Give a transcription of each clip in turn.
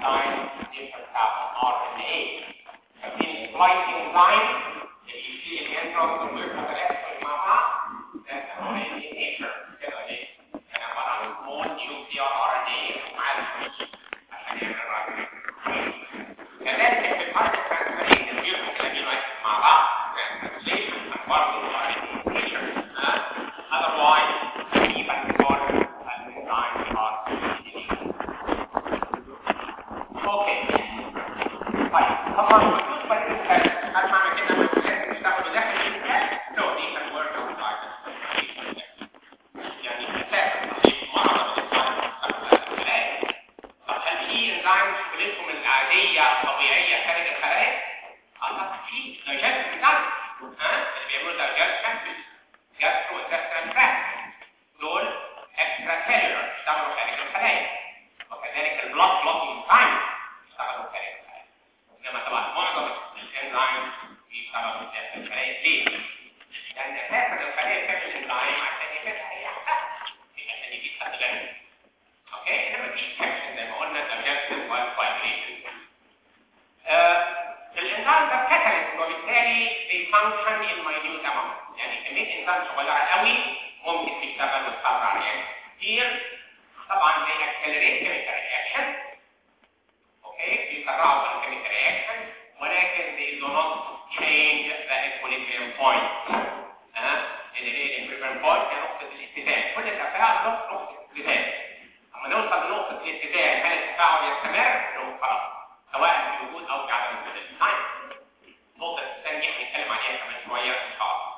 انزيم يبقى بتاع ار ان اي فاكرين سبلايسنج انزيم اللي يشيل الانترون والكاتاليست مع بعض ده اسمه نيتشر كده ليه؟ كان عباره عن سمول نيوكليار ار ان اي مع الفيش عشان يعمل راجل كذلك في الفرق الترانسفيرين الفيوكس الامينو اسيد مع بعض ترانسفيرين برضه ار ان اي نيتشر otherwise even before الانزيم are اوكي طيب طبعا الوجود بالنسبه هل معنى كده ان لازم تشتغلوا داخل الانسان؟ نو دي كان ورك يعني اساسا صحيح معظم الانسان طب هل في انزيم شغلتهم العاديه الطبيعيه خارج الخلايا؟ اعتقد في دايجست انزيم ها اللي بيعملوا دايجست في جاسترو انتستينال تراكت دول اكسترا سيلولر اشتغلوا خارج الخلايا وكذلك البلاد بلوكينج انزيم اشتغلوا خارج الخلايا انما طبعا معظم الانزيم بيشتغلوا داخل الخلايا ليه؟ لان اساسا الخلايا بتعمل انزيم عشان يفتح هي عشان يجيب حد غني اوكي انما في اكسبشن زي ما قلنا digestion والفايبريشن الانزيم ده كاتاليست وبالتالي بيفانكشن in minute amount يعني كميه انزيم صغيره قوي ممكن تشتغل وتسرع رياكشن كتير طبعا they accelerate chemical reaction اوكي بيسرعوا الكيميكال رياكشن ولكن they do not change the equilibrium point ها اللي هي equilibrium point هي نقطه الاتزان كل تفاعل له نقطه اتزان اما نوصل لنقطه الاتزان هل التفاعل يستمر؟ لو خلاص سواء في وجود او في عدم وجود الانزيم النقطه الثانيه هنتكلم عليها كمان شويه ان شاء الله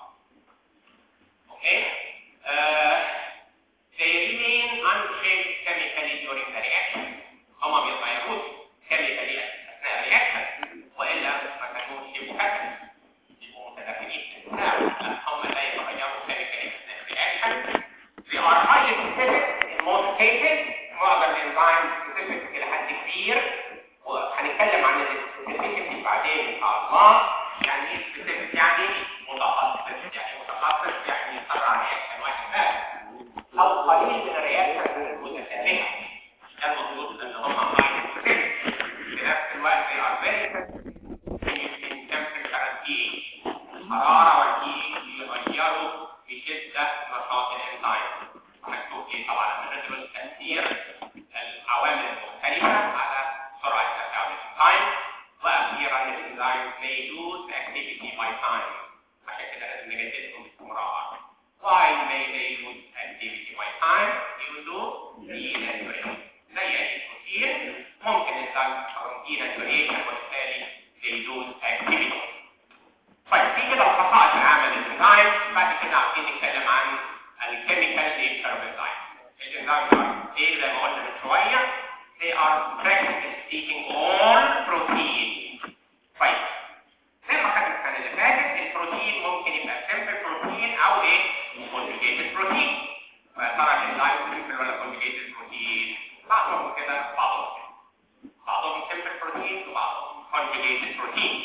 okay uh, they remain unchanged chemically during the reaction هما بيتغيروش chemically اثناء الرياكشن والا ما كانوش يبقوا كاتل يبقوا متداخلين في التفاعل لا هما لا يتغيروا chemically اثناء الرياكشن they are highly specific in most cases معظم الانزيم specific الى حد كبير وهنتكلم عن السبيسيفيكي بعدين ان شاء الله يعني ايه سبيسيفيك يعني متخصص يعني متخصص يعني يسرع رياكشن واحد بس او قليل من الرياكشن المتشابهه ده المفروض ان هم هاي في نفس الوقت they are very sensitive in temperature and pH الحراره والpH بيغيروا بشده نشاط الانزيم مكتوب ايه طبعا بندرس تاثير العوامل المختلفه على سرعه تفاعل الانزيم واخيرا الانزيم may lose activity by time عشان كده لازم نجددهم باستمرار why may they lose activity by time due to denaturation زي البروتين ممكن الانزيم يحصل denaturation وبالتالي they lose activity طيب في كده الخصائص العامه للانزيم بعد كده عايزين نتكلم عن الكيميكال نيتشر اوف الانزيم الانزيم ايه زي ما قلنا من شويه they are practically speaking all protein طيب زي ما خدنا السنه اللي فاتت البروتين ممكن يبقى simple بروتين او ايه conjugated بروتين فترى الانزيم simple ولا conjugated بروتين بعضهم كده بعضهم كده بعضهم simple بروتين وبعضهم conjugated بروتين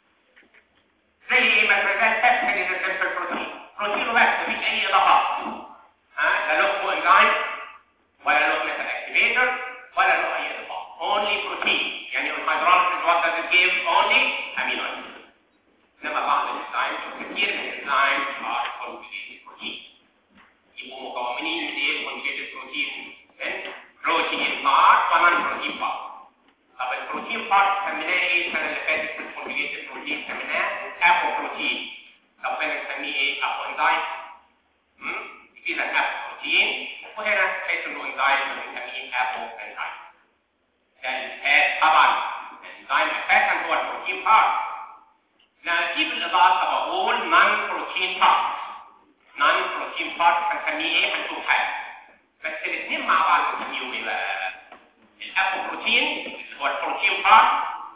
زي ايه مثلا تفسد اذا simple بروتين بروتين وبس مفيش اي اضافات ها لا له انزيم ولا له مثل اكتيفيتور ولا له اي اضافات only بروتين يعني الهيدروليسيس what does it give only amino acids انما بعض الانزيم كتير من الانزيم are conjugated بروتين يبقوا مكونين من ايه conjugated بروتين من بروتين بارت ونون بروتين بارت طب البروتين بارت سميناه ايه السنه اللي فاتت في الكونجيجيتد بروتين سميناه ابو بروتين طب هنا نسميه ايه ابو انزيم اذا ابو بروتين وهنا حيث انه انزيم بنسميه ابو انزيم ده الاساس طبعا الانزيم اساسا هو البروتين بارت نجيب الاضافه بقول نون بروتين بارت نون بروتين بارت هنسميه ايه هنشوف حاجه بس الاثنين مع بعض نسميهم ايه بقى الابو بروتين اللي هو البروتين بارت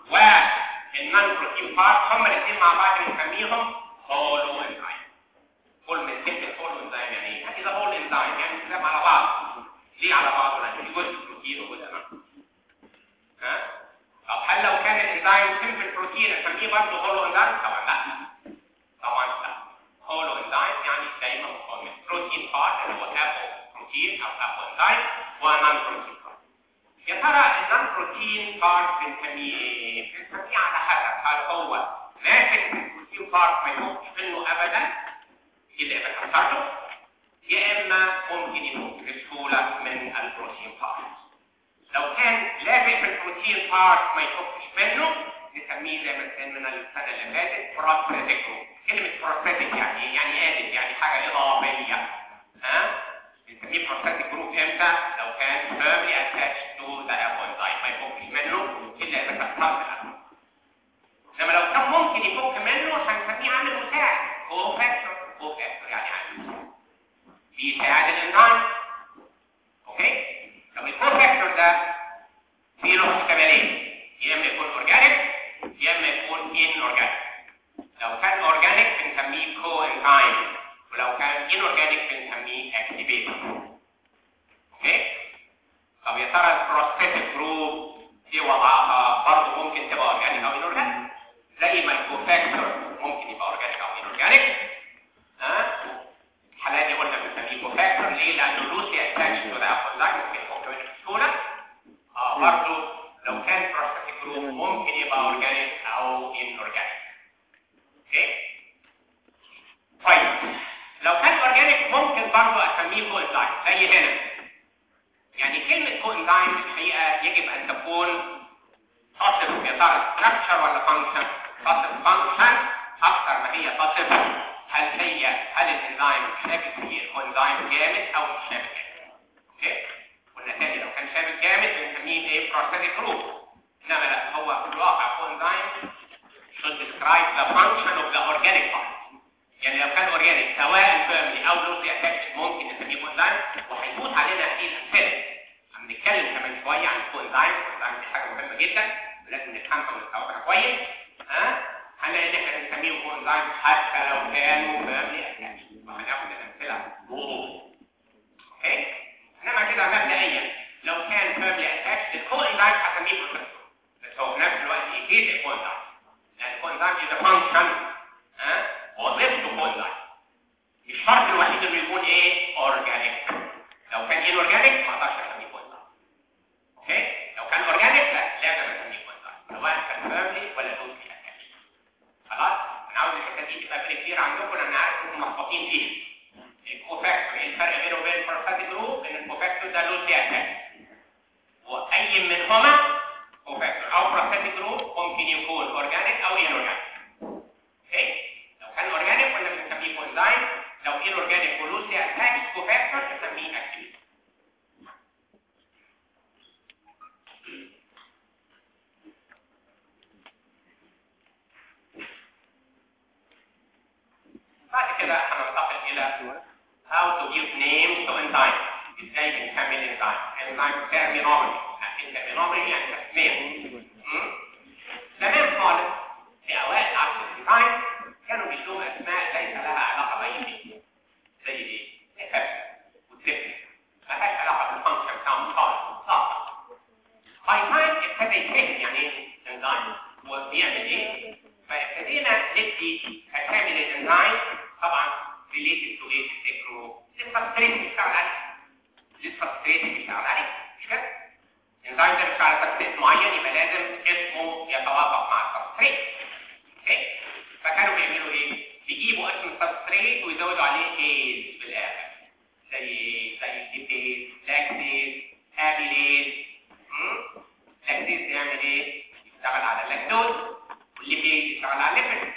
والنون بروتين بارت هما الاثنين مع بعض بنسميهم هولو انزيم كل كلمه هولو انزيم يعني ايه؟ يعني ده هول انزيم يعني كلام على بعض ليه على بعض؟ لان في جزء بروتين وجزء نون ها طب هل لو كان الانزيم سمبل بروتين اسميه برضه هولو انزيم؟ طبعا لا طبعا لا هولو انزيم يعني دايما مكون من بروتين بارت اللي هو ابو بروتين او ابو انزيم ونون بروتين يا ترى النون بروتين بارت بنسميه ايه؟ بنسميه على حسب هل هو ماسك البروتين بارت ما يفكش منه ابدا يبقى بكسره يا اما ممكن يفك بسهوله من البروتين بارت لو كان لازق في البروتين بارت ما يفكش منه نسميه زي ما كان من السنه اللي فاتت بروستاتيك جروب كلمه بروستاتيك يعني ايه؟ يعني ادد يعني حاجه اضافيه ها بنسميه بروستاتيك جروب امتى لو كان firmly attached to the apple ما يفكش منه الا اذا كان صار انما لو كان ممكن يفك منه هنسميه عامل مساعد كو فاكتور كو فاكتور يعني عامل مساعد بيساعد الانزيم اوكي طب الكو فاكتور ده فيه له احتمالين يا اما يكون اورجانيك يا اما يكون ان اورجانيك لو كان اورجانيك بنسميه كو انزيم ولو كان ان اورجانيك بنسميه اكتيفيتور اوكي طب يا ترى البروستاتيك جروب دي وضعها برضه ممكن تبقى اورجانيك او ان اورجانيك زي ما الكوفاكتور ممكن يبقى اورجانيك او ان اورجانيك ها الحالات دي قلنا بنسميه كوفاكتور ليه لانه لوسي اتاتش تو ذا ابوزايت ممكن يفك منه بسهوله اه برضه لو كان بروستاتيك جروب ممكن يبقى اورجانيك او ان اورجانيك اوكي طيب لو كان اورجانيك ممكن برضه اسميه كو انزيم زي هنا يعني كلمه كو انزيم في الحقيقه يجب ان تكون تصف يا ترى ستراكشر ولا فانكشن تصف فانكشن اكثر ما هي تصف هل هي هل الانزيم شابك في الانزيم جامد او مش شابك جامد اوكي قلنا تاني لو كان شابك جامد بنسميه ايه بروستاتيك جروب انما لا هو في الواقع كو انزيم should describe the function of the organic part يعني لو كان اورجانيك سواء فيرملي او لوسي اتاتش ممكن نسميه كونزايم وهيفوت علينا هذه الامثله هنتكلم كمان شويه عن الكونزايم الكونزايم دي حاجه مهمه جدا ولازم نفهمها ونستوعبها كويس ها هنلاقي ان احنا بنسميهم كونزايم حتى لو كانوا فيرملي اتاتش وهناخد الامثله بوضوح اوكي انما كده مبدئيا لو كان فيرملي اتاتش الكونزايم هسميه بروتين بس هو في نفس الوقت ايه الكونزايم لان الكونزايم is a function ها وظيفته كونزايم مش شرط الوحيد انه يكون ايه اورجانيك لو كان ايه اورجانيك ما اقدرش اسميه كونزايم اوكي لو كان اورجانيك لا لازم اسميه كونزايم سواء كان فيرملي ولا لوسي اتاتش خلاص انا عاوز الحته دي تبقى فيري كتير عندكم لان عارف انكم مخبطين فيها الكوفاكتور ايه الفرق بينه وبين البروستاتيك جروب ان الكوفاكتور ده لوسي اتاتش واي منهما كوفاكتور او بروستاتيك جروب ممكن يكون اورجانيك او ان اورجانيك اوكي لو كان اورجانيك كنا بنسميه كونزايم لو ان اورجانيك ولوسي اتاتش كوفاكتور بنسميه اكتيفيتور بعد كده هننتقل الى how to give names to enzymes ازاي بنسمي الانزيم enzyme terminology عارفين terminology يعني تسميه م? زمان خالص في اوائل عصر الانزيم كانوا بيدوا اسماء ليس لها علاقه باي شيء زي ايه؟ الهبس والتفل ملهاش علاقه بالفانكشن بتاعهم خالص خالص باي تايم ابتدى يفهم يعني ايه انزيم وبيعمل ايه فابتدينا ندي اسامي للانزيم طبعا related to ايه تفتكروا للسبستريت بيشتغل عليه للسبستريت بيشتغل عليه مش كده؟ الانزيم ده بيشتغل على سبستريت معين يبقى لازم اسمه يتوافق مع السبستريت اوكي فكانوا بيعملوا ايه؟ بيجيبوا اسم السبستريت ويزودوا عليه ايز بالاخر زي زي ديبيز لاكتيز ابيليز لاكتيز يعمل ايه؟ يشتغل على اللاكتوز والليبيز يشتغل على الليبيد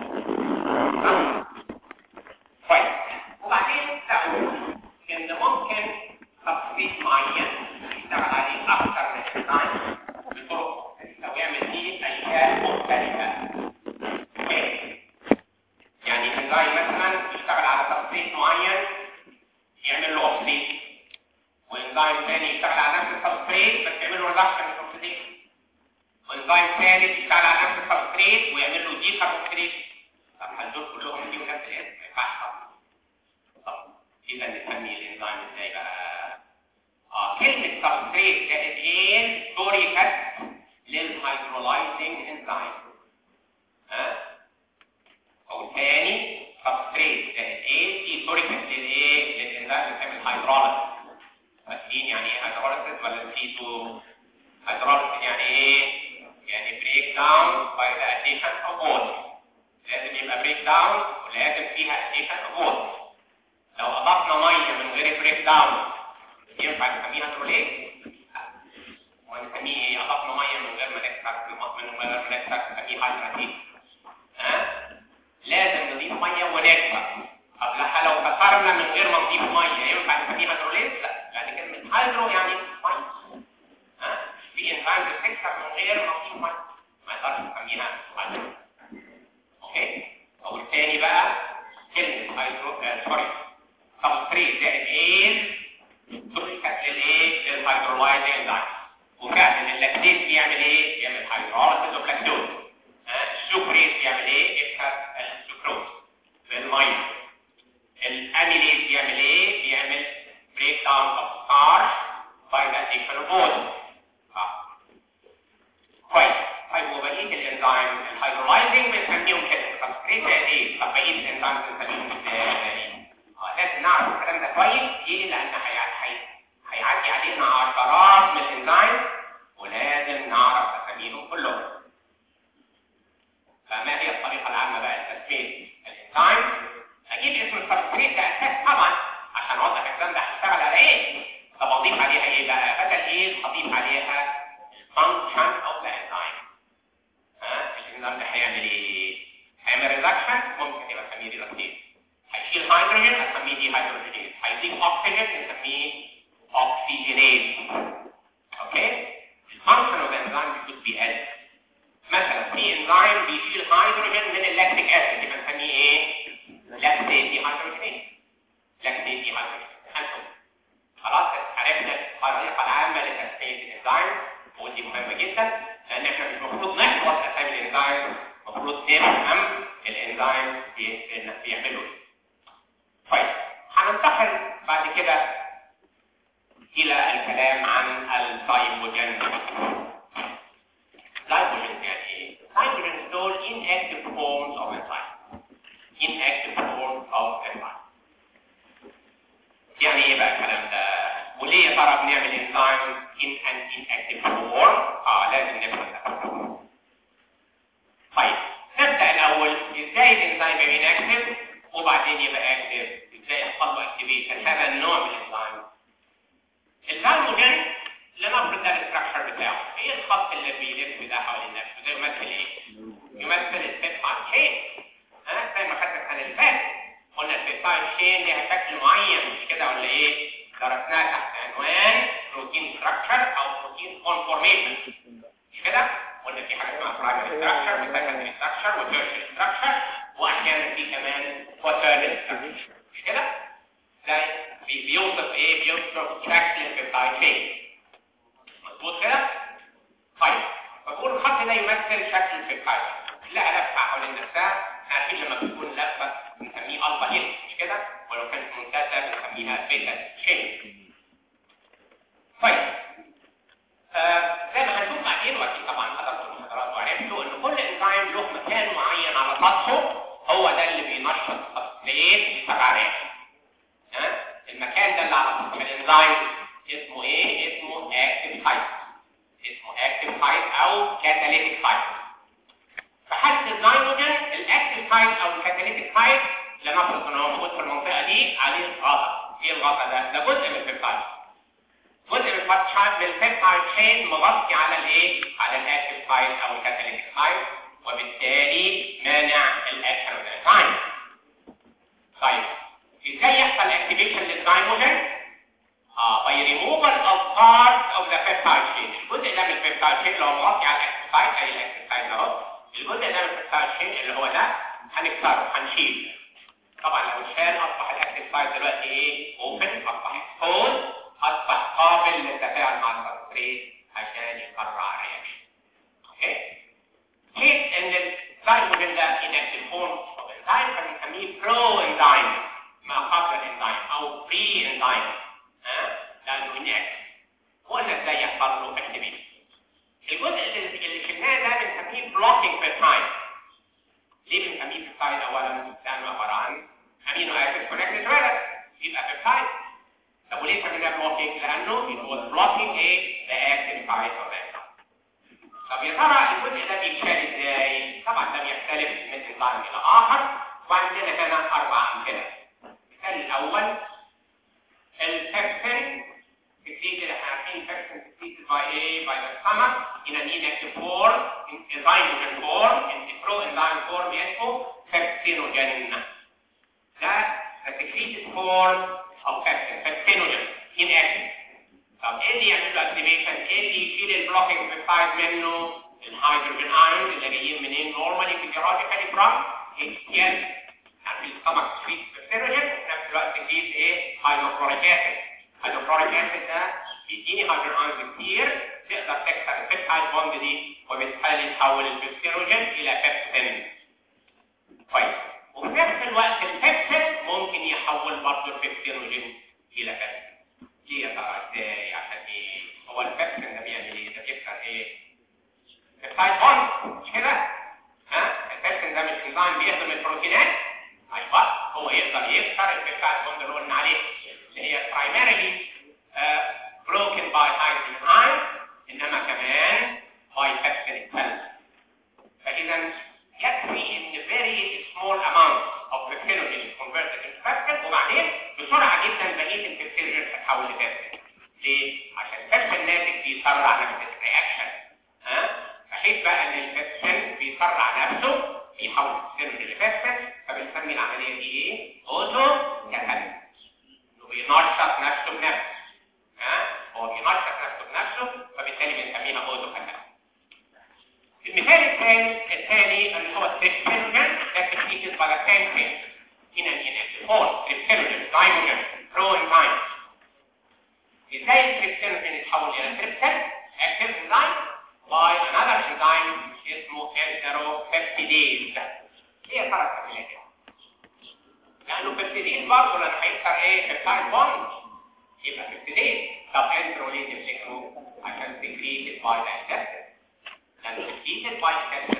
كويس وبعدين لقوا ان ممكن سبستريت معين يشتغل عليه اكثر من انزيم بطرق مختلفه ويعمل فيه اشياء مختلفه اوكي يعني انزيم مثلا يشتغل على سبستريت معين يعمل له اوكسيد وانزيم ثاني يشتغل على نفس السبستريت بس يعمل له ريدكشن اوكسيديشن وانزيم ثالث يشتغل على نفس السبستريت ويعمل له دي كاربوكسيليشن طب هل دول كلهم ليهم نفس الاسم؟ ما ينفعش طبعا طب اذا نسمي الانزيم ازاي بقى؟ اه كلمة سبستريت كانت ايه؟ ستوري كات للهيدرولايزنج انزيم ها؟ او تاني سبستريت كانت ايه؟ دي ستوري كات للايه؟ للانزيم اللي بتعمل هيدروليز فاكرين يعني ايه هيدروليز ولا نسيتوا؟ hydrolysis يعني ايه يعني break down by the addition of water لازم يبقى break down ولازم فيها addition of water لو اضفنا ميه من غير break down ينفع نسميها هيدروليز ونسميه ايه اضفنا ميه من غير ما نكسر من غير ما نكسر نسميه هيدراتيز ها لازم نضيف ميه ونكسر قبلها لو كسرنا من غير ما نضيف ميه ينفع نسميها هيدروليز لا لان كلمه هيدرو يعني ميه ها في انزيم بتكسر من غير ما نضيف ميه ما نقدرش نسميها هيدرو اوكي والتاني بقى كلمه هيدرو آه سوري سبستريت زائد ايه تحكت للايه للهيدرولايز انزيم وفعلا اللاكتيز بيعمل ايه بيعمل هيدروليسيس اوف لاكتوز السكريز بيعمل ايه يكسر السكروز بالميه الاميليز بيعمل ايه بيعمل بريك داون اوف ستارش باي ذا اديشن اوف ووتر كويس طيب وبقيه الانزيم الهيدرولايزنج بنسميهم كده سبستريت زائد ايه طب بقيه الانزيم بنسميهم ازاي لازم نعرف الكلام ده كويس ليه لان هيعدي علينا عشرات من الانزيم ولازم نعرف اساميهم كلهم فما هي الطريقه العامه بقى لتسميه الانزيم اجيب اسم السبستريت ده اساس طبعا عشان اوضح الكلام ده هشتغل على ايه طب اضيف عليها ايه بقى بدل ايه اضيف عليها الفانكشن اوف ذا انزيم ها الانزيم ده هيعمل ايه هيعمل ريدكشن ممكن يبقى اسميه ريدكتيز هيشيل هيدروجين اسميه دي هيدروجينيز هيضيف اكسجين نسميه اوكسجينيز اوكي الفانكشن اوف انزيم should be as مثلا في انزيم بيشيل هيدروجين من اللاكتيك اسيد يبقى نسميه ايه لاكتيت دي هيدروجينيز لاكتيت دي هيدروجينيز انتم خلاص عرفنا الطريقه العامه لتسميه الانزيم ودي مهمه جدا لان احنا مش المفروض نحفظ اسامي الانزيم المفروض نفهم الانزيم بيعملوا ايه طيب هننتقل بعد كده الى الكلام عن الزايموجين زايموجين يعني ايه زايموجين دول inactive forms of enzyme inactive forms of enzyme يعني ايه بقى الكلام ده وليه يا ترى بنعمل انزيم in an inactive form اه لازم نفهم ده طيب نبدا الاول ازاي الانزيم يبقى inactive وبعدين يبقى اكتف ازاي يحصل له اكتيفيشن هذا النوع من الانزيم الزيموجين لنفرض ده الاستراكشر بتاعه ايه الخط اللي بيلف ده حوالين نفسه ده يمثل ايه يمثل البيبتايد تشين ها زي ما خدنا السنه اللي فاتت قلنا البيبتايد تشين ليها شكل معين مش كده ولا ايه درسناها تحت عنوان بروتين ستراكشر او بروتين كونفورميشن مش كده قلنا في حاجه اسمها برايمري ستراكشر وسكندري ستراكشر وتيرشري ستراكشر واحيانا في كمان كواترنال ستراكشر مش كده ده بيوصف ايه بيوصف شكل البيبتايد تشين مظبوط كده طيب فبقول الخط ده يمثل شكل البيبتايد لا لفه حوالين نفسها عارفين لما بتكون لفه بنسميه الفا هيل مش كده ولو كانت ممتازه بنسميها بيتا تشين طيب آه زي ما هنشوف بعدين واكيد طبعا حضرتوا المحاضرات وعرفتوا ان كل انزيم له مكان معين على سطحه هو ده اللي بينشط السبستريت بيشتغل عليه ها المكان ده اللي على سطح الانزيم اسمه ايه اسمه اكتيف سايت اسمه اكتيف سايت او كاتاليتيك سايت في حاله الزيموجين الاكتيف سايت او الكاتاليتيك سايت لنفرض ان هو موجود في المنطقه دي عليه غطاء ايه الغطاء ده ده جزء من البيبتايد جزء من البيبتايد البيبتايد تشين مغطي على الايه على الاكتيف سايت او الكاتاليتيك سايت وبالتالي مانع الاكشن اوف الانزيم طيب ازاي يحصل اكتيفيشن للزيموجين اه by removal of part of the peptide chain الجزء ده من البيبتايد chain اللي هو مغطي على الاكتيف سايت اي الاكتيف سايت اهو الجزء ده من البيبتايد chain اللي هو ده هنكسره هنشيل طبعا لو اتشال اصبح الاكتيف سايت دلوقتي ايه اوبن اصبح اكسبوز اصبح قابل للتفاعل مع السبستريت عشان يفرع رياكشن اوكي كيف ان الزيموجين ده inactive form of enzyme فبنسميه برو انزيم ما قبل الانزيم او بري انزيم ها لانه inactive قلنا ازاي يحصل له اكتيفيشن الجزء اللي اللي شلناه ده بنسميه بلوكينج بيبتايد ليه بنسميه بيبتايد اولا لانه عباره عن امينو اسيد كونكتد توgether يبقى بيبتايد طب وليه سميناه بلوكينج لانه it was blocking ايه the active site of the enzyme انزيم الى اخر وعندنا هنا اربع امثله المثال الاول البيبسين secreted احنا عارفين pepsin secreted by A by the stomach in an inactive form in enzymogen form in the proenzyme form اسمه pepsinogen ده the secreted form of pepsin pepsinogen inactive طب ايه اللي يعمل له activation ايه اللي يشيل البلوكينج بيبتايد منه الهيدروجين ايونز اللي جايين منين نورمالي فيزيولوجيكالي from HCl يعني السtomach secretes pepsinogen وفي نفس الوقت secretes ايه hydrochloric acid الهيدروكلوريك اسيد ده بيديني هيدروجين ايونز كتير تقدر تكسر البيبتايد بوند دي وبالتالي تحول البيبسينوجين الى بيبسين كويس وفي نفس الوقت البيبسين ممكن يحول برضه البيبسينوجين الى بيبسين ليه يا ترى ازاي عشان ايه هو البيبسين ده بيعمل ايه ده بيكسر ايه بيبتايد بوند مش كده ها البيبسين ده مش انزيم بيهضم البروتينات ايوه هو يقدر يكسر البيبتايد بوند اللي قلنا عليه اللي هي primarily uh, broken by hydrogen ion انما كمان by pepsin itself فاذا يكفي ان very small amount of pepsinogen is converted into pepsin وبعدين بسرعه جدا بقيه البيبسينوجين تتحول لبيبسين ليه؟ عشان البيبسين ناتج بيسرع نفس الرياكشن ها بحيث بقى ان البيبسين بيسرع نفسه بيحول البيبسينوجين لبيبسين فبنسمي العمليه دي ايه؟ اوتو كاتاليسيس بينشط نفسه بنفسه ها هو بينشط نفسه بنفسه فبالتالي بنسميها اوتو كاتاليسيس المثال الثاني الثاني اللي هو التريبسينوجين ده تكنيكس باي سام فين هنا هنا فور تريبسينوجين دايموجين بروانزيم ازاي التريبسينوجين يتحول الى تريبسين اكتيف انزيم باي انذر انزيم اسمه انتروبيبتيديز ايه يا ترى التعميلات دي لانه بيبتيدين برضه لما هيكسر ايه بيبتايد بوند يبقى بيبتيدين طب انترو ليه تفتكروا عشان سكريتد باي ذا لانه سكريتد باي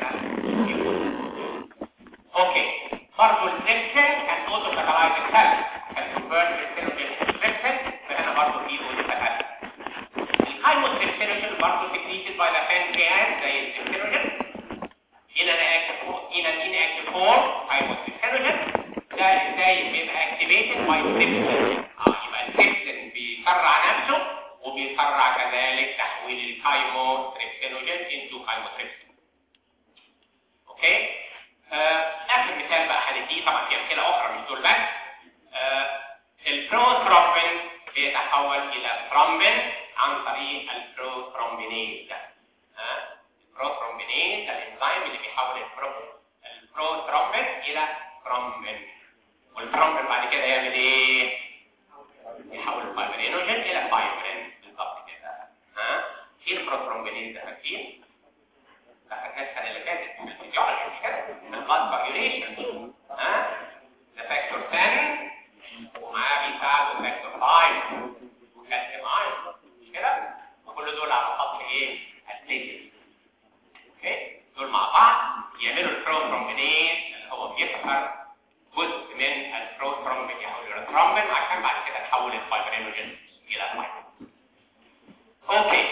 اوكي برضه الزبسن كان اوتو كاتالايز السيل كان كونفيرت للسيلوجين زبسن فهنا برضه في اوتو كاتالايز الكايموسيلوجين برضه سكريتد باي ذا بانكرياس زي السيلوجين in an active in an inactive form كايموسيلوجين ده ازاي بيبقى اكتيفيتد باي تريبسين اه يبقى التريبسين بيسرع نفسه وبيسرع كذلك تحويل الكايمو تريبسينوجين انتو كايمو تريبسين اوكي آه اخر مثال بقى هنديه طبعا في امثله اخرى مش دول بس آه البروثرومبين بيتحول الى ثرومبين عن طريق البروثرومبينيز ده آه البروثرومبينيز ده الانزيم اللي بيحول البرو البروثرومبين الى ثرومبين والثرومبين بعد كده يعمل ايه يحول الفايبرينوجين الى فايبرين بالظبط كده ها في البروثرومبينيز ده فاكرين اخدناه السنه اللي فاتت في الفيزيولوجي مش كده البلاد فاجيوليشن ها ده فاكتور 10 ومعاه بيساعده فاكتور 5 وكالسيوم ايون مش كده وكل دول على خط ايه البليتد اوكي دول مع بعض يعملوا البروثرومبينيز اللي هو بيكسر جزء من البروثرومبين يحول الى ثرومبين عشان بعد كده تحول الفايبرينوجين الى فايبرين اوكي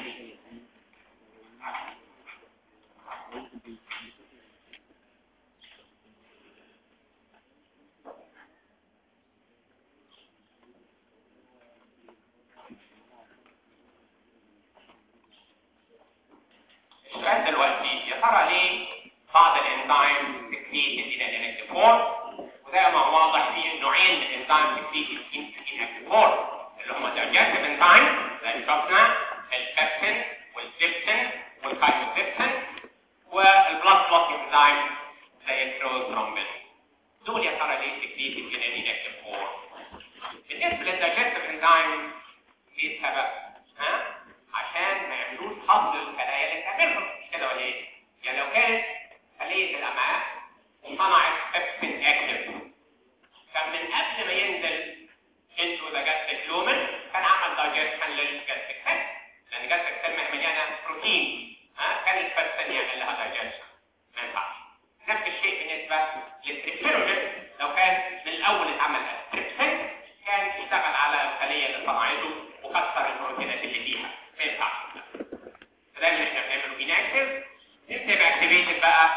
السؤال دلوقتي يا ترى ليه بعض الانزيم تكريت الى فورم وده ما واضح فيه نوعين من الانزيم تكريت الى فورم اللي هم digestive انزيم زي شفنا البيبسين والزيبسين والكايموزيبسين والبلاد بلوك انزيم زي التروثرومبين دول يا ترى ليه تكريت الى فورم بالنسبه للدايجستيف انزيم في سبب ها عشان ما يعملوش حظ الخلايا اللي تعملهم مش كده ولا ايه؟ يعني لو كانت خليه الامعاء صنعت بيبسين اكتف كان من قبل ما ينزل انتو ذا جاستيك لومن كان عمل دايجستشن للجاستيك سيل لان جاستيك سيل مليانه بروتين ها كان البيبسين يعمل لها دايجستشن ما ينفعش نفس الشيء بالنسبه للتريبسينوجين لو كان من الاول اتعمل تريبسين كان اشتغل على الخليه اللي صنعته وكسر البروتينات اللي فيها ما ينفعش ده اللي احنا بنعمله اناكتيف انت اكتيفيتد بقى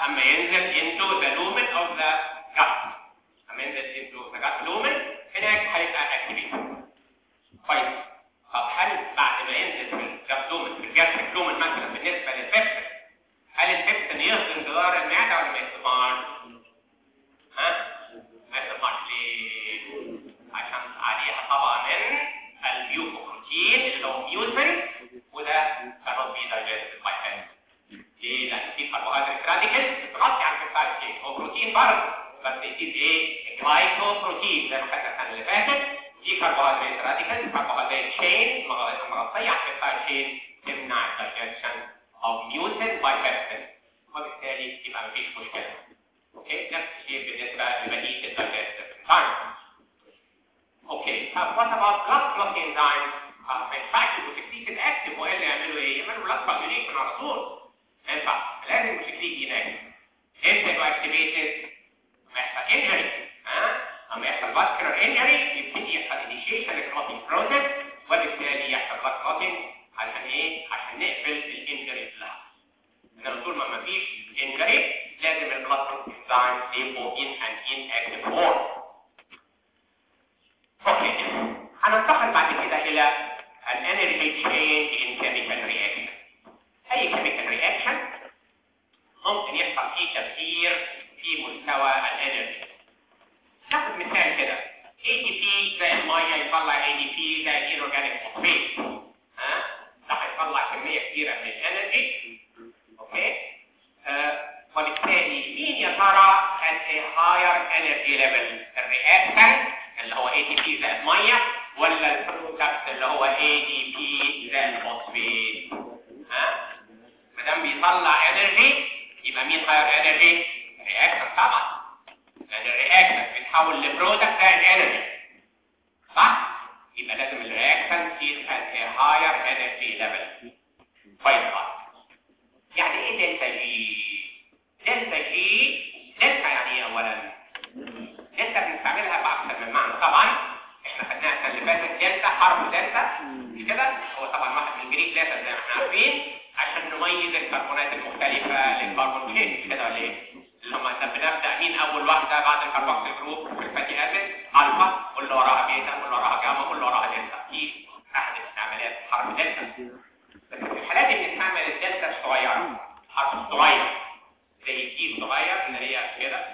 اما ينزل into the lumen of the gut اما ينزل into the gut lumen هناك هيبقى activated كويس طب هل بعد ما ينزل في الجات lumen في الجاستريك lumen مثلا بالنسبه للبيبسين هل البيبسين يهضم جدار المعده ولا ما يهضمهاش؟ ها؟ ما يهضمهاش ليه؟ عشان عليها طبقه من البيوكوبروتين اللي هو ميوتن وده cannot be digested by them ليه؟ لأن في كربوهيدرات راديكال بتغطي على البيبتايد شين هو بروتين برضه بس يصير ايه؟ جلايكوبروتين زي ما خدنا السنة اللي فاتت في كربوهيدرات راديكال كربوهيدرات شين مغطية على البيبتايد شين تمنع الدايجيشن of mutant by pepsin وبالتالي يبقى مفيش مشكلة اوكي نفس الشيء بالنسبة لبقية الدايجستيف enzymes اوكي طب what about blood clotting enzymes آه، ما ينفعش الموسيكليت اكتف والا يعملوا ايه؟ يعملوا بلاد كوagulation على طول ما ينفعش لازم الموسيكليت ينام امتى يبقى اكتيفيتد؟ لما يحصل انجري ها؟ اما يحصل فاسكولار انجري يبتدي يحصل انيشيشن للكلوتنج بروسيس وبالتالي يحصل بلاد كلوتنج عشان ايه؟ عشان نقفل الانجري اللي حصل انما طول ما مفيش انجري لازم البلاد كلوتنج enzymes يبقوا in an inactive form اوكي هننتقل بعد كده الى الانرجي تشينج ان كيميكال رياكشن اي كيميكال رياكشن ممكن يحصل فيه تغيير في مستوى الانرجي ناخد مثال كده ADP زي الميه يطلع ADP زي الاورجانيك فوسفيت ها ده هيطلع كميه كبيره من الانرجي اوكي آه وبالتالي مين يا ترى at a higher energy level الرياكشن اللي هو ATP زائد ميه ولا البرودكت اللي هو ADP زائد فوسفيت ها ما دام بيطلع انرجي يبقى مين هاير انرجي رياكشن طبعا لان الرياكشن بيتحول لبرودكت زائد انرجي صح يبقى لازم الرياكشن يصير at a higher energy level كويس خالص يعني ايه دلتا جي دلتا جي دلتا يعني ايه اولا دلتا بنستعملها باكثر من معنى طبعا احنا خدناها السنه اللي فاتت دلتا حرف دلتا مش كده هو طبعا واحد من الجريك لاتر زي ما احنا عارفين عشان نميز الكربونات المختلفه للكربون تشين مش كده ولا ايه اللي هم بنبدا مين اول واحده بعد الكربوكسيل جروب في الفاتي اسيد الفا واللي وراها بيتا واللي وراها جاما واللي وراها دلتا دي احد استعمالات حرف دلتا بس في الحالات اللي بنستعمل الدلتا الصغيره حرف صغير زي الكيس صغير اللي هي كده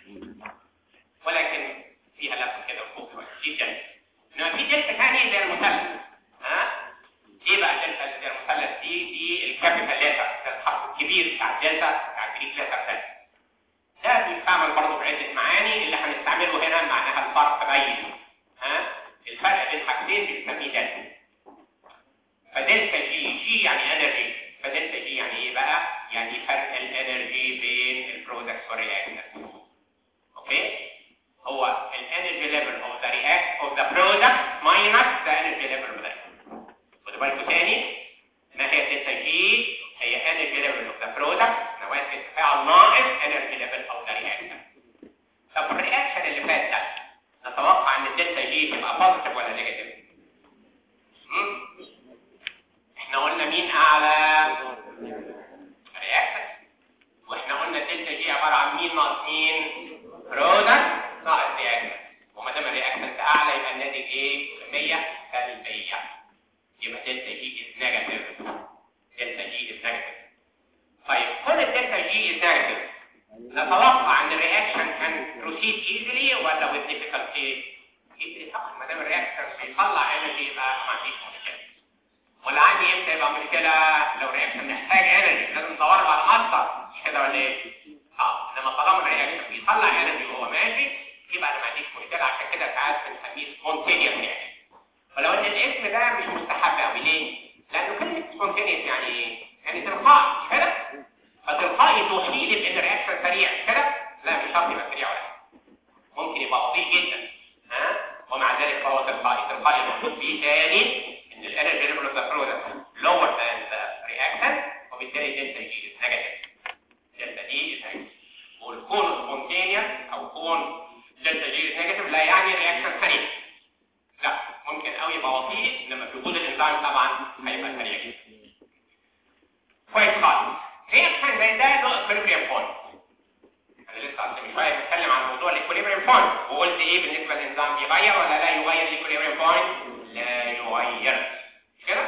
ولكن فيها لفه كده فوق شويه دي دلتا انما في دلتا ثانيه زي المثلث ها ايه بقى الدلتا اللي زي المثلث دي دي الكابيتال ليتر ده الحرف الكبير بتاع الدلتا بتاع الجريك ليتر ده ده بيستعمل برضه في عده معاني اللي هنستعمله هنا معناها الفرق بين ها الفرق بين حاجتين بنسميه دلتا فدلتا جي جي يعني انرجي فدلتا جي يعني ايه بقى يعني فرق الانرجي بين البرودكتس والرياكتنس اوكي هو الانرجي ليفل اوف ذا رياكت اوف ذا برودكت ماينس ذا انرجي ليفل اوف ذا خدوا بالكم تاني ما هي دلتا جي هي انرجي ليفل اوف ذا برودكت نواه التفاعل ناقص انرجي ليفل اوف ذا رياكتنس طب الرياكشن اللي فات ده نتوقع ان الدلتا جي تبقى بوزيتيف ولا نيجاتيف احنا قلنا مين اعلى رياكشن واحنا قلنا الدلتا جي عباره عن مين ناقص مين برودكت ناقص رياكشن وما دام الرياكشن اعلى يبقى الناتج ايه 100 سلبيه يبقى دلتا جي از نيجاتيف دلتا جي از نيجاتيف طيب كل الدلتا جي از نيجاتيف نتوقع ان الرياكشن كان بروسيد ايزلي ولا with difficulty ايزلي طبعا ما دام الرياكشن بيطلع انرجي يبقى ما عنديش مشكله ولا عندي امتى يبقى مشكله لو رياكشن محتاج انرجي لازم ندور على مصدر مش كده ولا ايه؟ اه انما طالما الرياكشن بيطلع انرجي وهو ماشي يبقى انا ما عنديش مشكله عشان كده ساعات بنسميه سبونتينيوس يعني ولو ان الاسم ده مش مستحب قوي ليه؟ لانه كلمه سبونتينيوس يعني ايه؟ يعني تلقائي مش كده؟ فتلقائي توحي لي بان الرياكشن سريع مش كده؟ لا مش شرط يبقى سريع ولا حاجة. ممكن يبقى بطيء جدا ها؟ ومع ذلك فهو تلقائي تلقائي مقصود به تاني ان الانرجي ليفل اوف ذا برودكت lower than the reactant وبالتالي دلتا جي is negative دلتا جي is negative والكون spontaneous او كون دلتا جي is negative لا يعني رياكشن سريع لا ممكن قوي يبقى بطيء انما في وجود الانزيم طبعا هيبقى سريع جدا كويس خالص رياكشن زي ده له equilibrium point قلت ايه بالنسبه للنظام بيغير ولا لا يغير الايكوليبريم بوينت لا يغير مش كده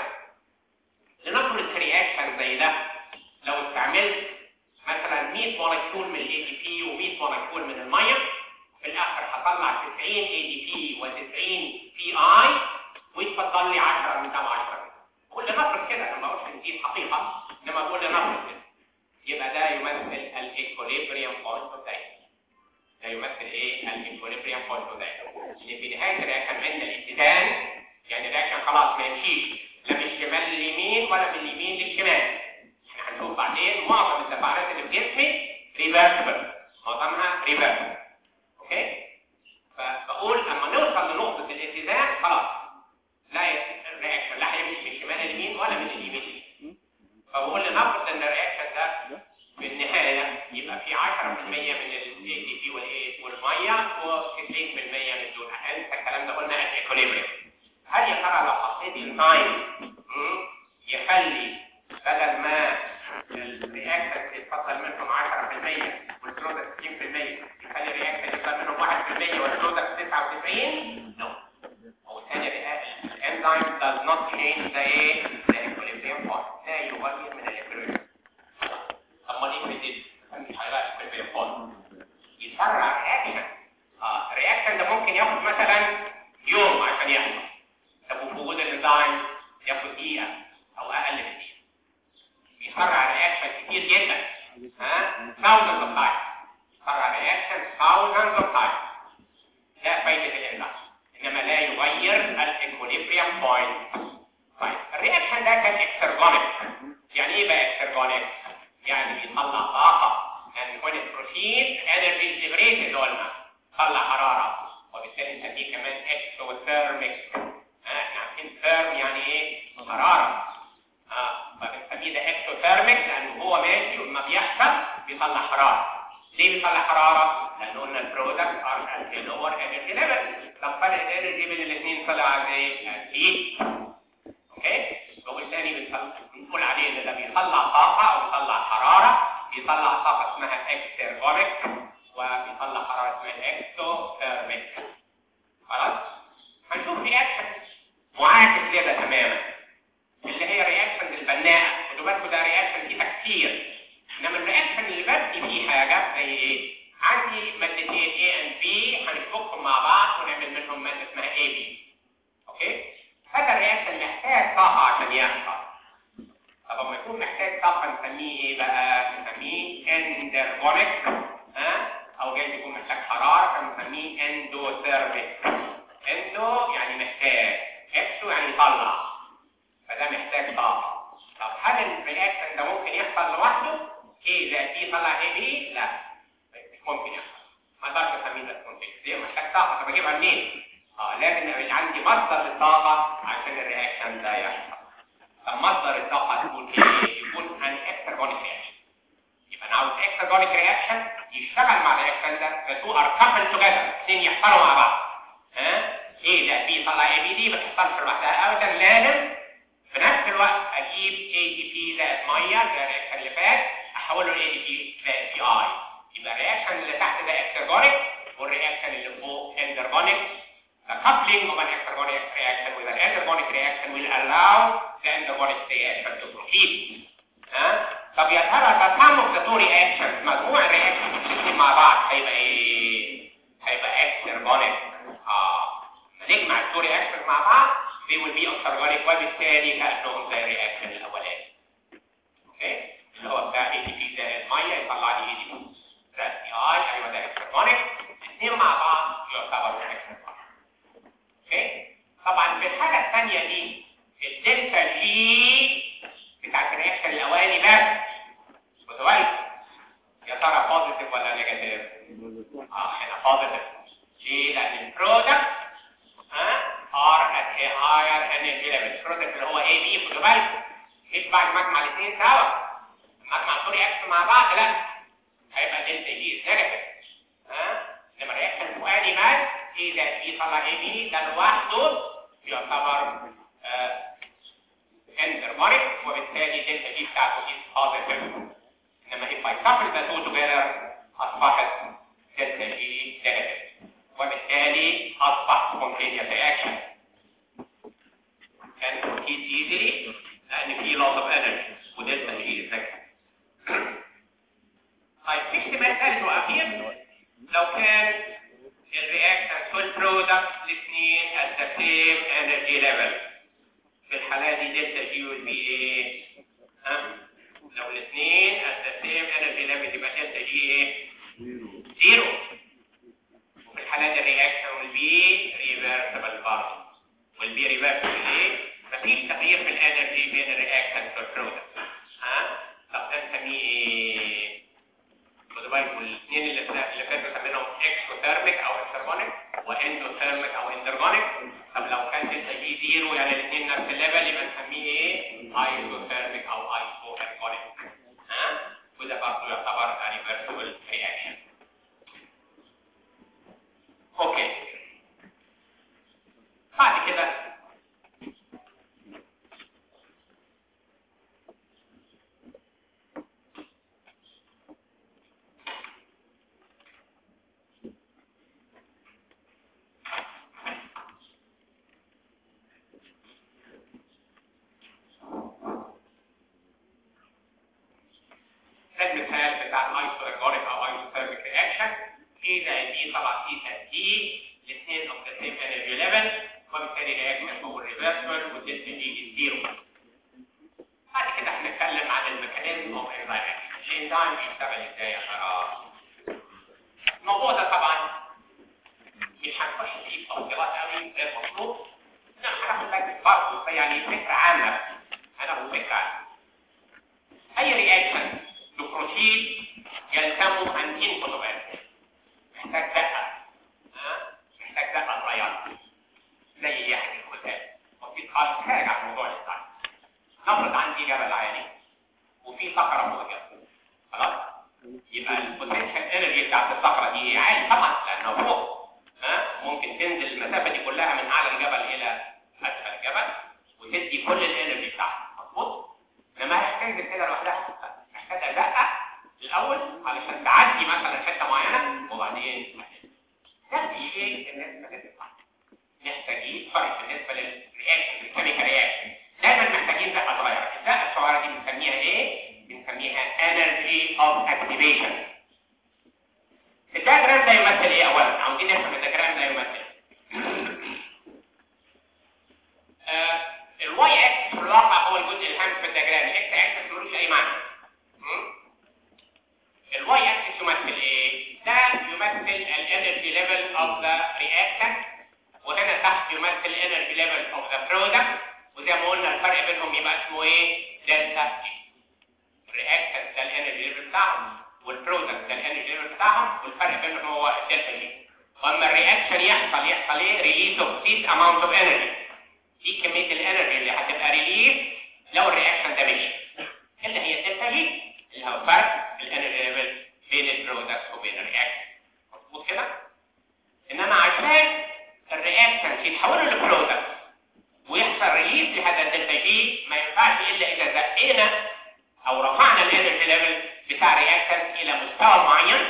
لنفرض رياكشن زي ده لو استعملت مثلا 100 مولكيول من الاي دي بي و100 مولكيول من الميه في الاخر هطلع 90 اي دي بي و90 بي اي ويتفضل لي 10 من ده و10 كل نفرض كده انا ما بقولش ان دي الحقيقه انما بقول لنفرض كده يبقى ده يمثل الايكوليبريم بوينت اوف ده يمثل ايه الايكوليبريم بوينت اوف اللي في نهايه الرياكشن عند الاتزان يعني الرياكشن خلاص ما يمشيش لا من الشمال لليمين ولا من اليمين للشمال احنا هنشوف بعدين معظم التفاعلات اللي في جسمي ريفرسبل معظمها ريفرسبل اوكي فبقول اما نوصل لنقطه الاتزان خلاص لا الرياكشن لا هيمشي من الشمال لليمين ولا من اليمين لليمين فبقول لنفرض ان الرياكشن ده في النهايه يبقى في 10% من الاي دي بي والميه و90% من دول انسى الكلام ده قلنا الايكوليبريم هل يا ترى لو حطيت التايم يخلي بدل ما الرياكشن يتفضل منهم 10% والبرودكت 60% يخلي الرياكشن يفضل منهم 1% والبرودكت 99 نو او ثاني الانزيم does not change the the equilibrium point لا يغير من الايكوليبريم طب ما ليه مش هيغير الايكوليبريم point يسرع رياكشن اه الرياكشن ده ممكن ياخد مثلا يوم عشان يحصل طب وفي وجود الانزيم ياخد دقيقه او اقل من دقيقه بيسرع رياكشن كتير جدا ها thousands of times يسرع رياكشن thousands of times ده فايده الانزيم انما لا يغير الايكوليبريم بوينت طيب الرياكشن ده كان اكسرجونيك يعني ايه بقى اكسرجونيك يعني بيطلع طاقه and when it proceeds energy is liberated قلنا طلع حراره وبالتالي نسميه كمان exothermic احنا عارفين ثيرم يعني ايه حراره اه فبنسميه ده اكسوثيرميك لانه هو ماشي وما بيحصل بيطلع حراره ليه بيطلع حراره لان قلنا البرودكت ار at a lower energy level لو فرق الانرجي بين الاثنين طلع زي هيت اوكي بقول تاني بنقول عليه ان ده بيطلع طاقه او بيطلع حراره بيطلع طاقه اسمها اكسترجونيك وبيطلع حراره اسمها اكسوثيرميك خلاص هنشوف رياكشن معاكس لده تماما اللي هي رياكشن البناءه خدوا بالكم ده رياكشن فيه تكسير انما الرياكشن اللي بدي فيه حاجه زي ايه عندي مادتين A and B هنفكهم مع بعض ونعمل منهم ماده اسمها AB اوكي هذا الرياكشن محتاج طاقه عشان يحصل طب لما يكون محتاج طاقه نسميه ايه بقى نسميه اندرجونيك ها او جاي يكون محتاج حراره فنسميه اندوثيرميك اندو يعني محتاج اكسو يعني يطلع فده محتاج طاقه طب هل الرياكشن ده ممكن يحصل لوحده ايه ده دي طلع ايه بي لا مش ممكن يحصل ما اقدرش اسميه ده ممكن ليه محتاج طاقه طب اجيبها منين اه لازم يبقى عندي مصدر للطاقه عشان الرياكشن ده يحصل طب مصدر الطاقه تكون ايه يكون ان اكسترجونيك رياكشن يبقى انا عاوز اكسترجونيك رياكشن يشتغل مع الرياكشن ده فتو ار كابل توجذر اثنين يحصلوا مع بعض ها ايه ده بي طلع اي بي دي ما تحصلش لوحدها ابدا لازم في نفس الوقت اجيب اي دي بي زائد ميه زي الرياكشن اللي فات احوله لاي دي بي زائد بي اي يبقى الرياكشن اللي تحت ده اكسترجونيك والرياكشن اللي فوق اندرجونيك The coupling of an exergonic reaction with an endergonic reaction will allow the endergonic reaction to proceed. ها؟ طب يا ترى the sum of the two reactions مجموع الرياكشن مع بعض هيبقى ايه؟ هيبقى exergonic. اه نجمع التو رياكشن مع بعض they will be exergonic وبالتالي كأنهم زي الرياكشن الاولاني. اوكي؟ اللي هو بتاع اي دي بي زائد ميه يطلع لي اي دي بي زائد بي اي ايوه ده exergonic. الاثنين مع بعض يعتبروا exergonic. اوكي طبعا في الحاله الثانيه دي الدلتا جي بتاعت الرياكشن الاولاني بس خدوا بالكم يا ترى بوزيتيف ولا نيجاتيف اه هنا بوزيتيف ليه لان البرودكت ها ار ات ا هاير انرجي ليفل البرودكت اللي هو اي بي خدوا بالكم مش بعد ما اجمع الاثنين سوا لما اجمع الدور رياكشن مع بعض لا هيبقى دلتا جي نيجاتيف ها لما الرياكشن الفوقاني مات ايه ده بي طلع ايه بي ده لوحده يعتبر اندرمونيك وبالتالي دلتا جي بتاعته دي بوزيتيف انما if I couple the two together اصبحت دلتا جي نيجاتيف وبالتالي اصبح spontaneous reaction can proceed easily لان في loss of energy ودلتا جي الذكاء طيب في احتمال ثالث واخير لو كان الرياكشن والبرودكت الاثنين at the same energy level في الحالة دي دلتا جي will be ايه؟ ها؟ لو الاثنين at the same energy level يبقى دلتا جي ايه؟ زيرو وفي الحالة دي الرياكشن will be reversible برضه will be reversible ليه؟ مفيش تغيير في الانرجي بين الرياكشن والبرودكت ها؟ طب ده نسميه ايه؟ خدوا بالكم الاثنين اللي اللي فاتوا سميناهم اكسوثيرميك او انترجونيك واندوثيرميك او اندرجونيك طب لو كان دلتا جي زيرو يعني الاثنين نفس الليفل يبقى نسميه ايه؟ ايزوثيرميك او ايزو ارجونيك ها؟ وده برضه يعتبر ريفرسبل رياكشن اوكي بعد كده المثال بتاع الايسوارجونيك او ايسوثيرميك رياكشن اذا دي طبعا ايتا دي الاثنين اوف ذا سيم انرجي ليفل وبالتالي رياكشن هو الريفرسبل والدلتا جي زيرو بعد كده هنتكلم عن الميكانيزم اوف انزايم الانزايم بيشتغل ازاي يا ترى الموضوع ده طبعا مش هنخش فيه تفصيلات قوي غير مطلوب انما هناخد بس برضه يعني فكره عامه هناخد فكره عامه اي رياكشن بروتين يلزم ان انبوت اوف محتاج دقه ها محتاج دقه صغيره زي يعني الكتاب وفي خالص خارج عن موضوع الاسعاف نفرض عندي جبل عالي وفي صخره فوق الجبل خلاص يبقى البوتنشال انرجي بتاعت الصخره دي عالي طبعا لانه فوق ها ممكن تنزل المسافه دي كلها من اعلى الجبل الى اسفل الجبل وتدي كل الانرجي بتاعها مظبوط انما هتنزل كده لوحدها محتاجه دقه الاول علشان تعدي مثلا حته معينه وبعدين ده ايه النسبه للدقه محتاجين فرق بالنسبه للرياكشن الكيميكال رياكشن دايما محتاجين دقه صغيره الدقه الصغيره دي بنسميها ايه بنسميها energy of activation الدياجرام ده يمثل ايه اولا عاوزين نفهم الدياجرام ده يمثل آه الواي اكس في الواقع هو الجزء الهام في الدياجرام الاكس اكس ملوش اي معنى الواي اكسس يمثل ايه ده يمثل الانرجي ليفل اوف ذا رياكتنت وهنا تحت يمثل الانرجي ليفل اوف ذا برودكت وزي ما قلنا الفرق بينهم يبقى اسمه ايه دلتا جي الرياكتنت ده الانرجي ليفل بتاعهم والبرودكت ده الانرجي ليفل بتاعهم والفرق بينهم هو الدلتا جي واما الرياكشن يحصل يحصل ايه ريليز اوف ذيس اماونت اوف انرجي دي كميه الانرجي اللي هتبقى ريليز لو الرياكشن ده مشي اللي هي الدلتا جي اللي هو فرق الانرجي ليفل بين البرودكت وبين الرياكشن مظبوط كده انما عشان الرياكشن يتحولوا لبرودكت ويحصل ريليز لهذا الدلتا جي ما ينفعش الا اذا زقينا او رفعنا الانرجي ليفل بتاع الرياكشن الى مستوى معين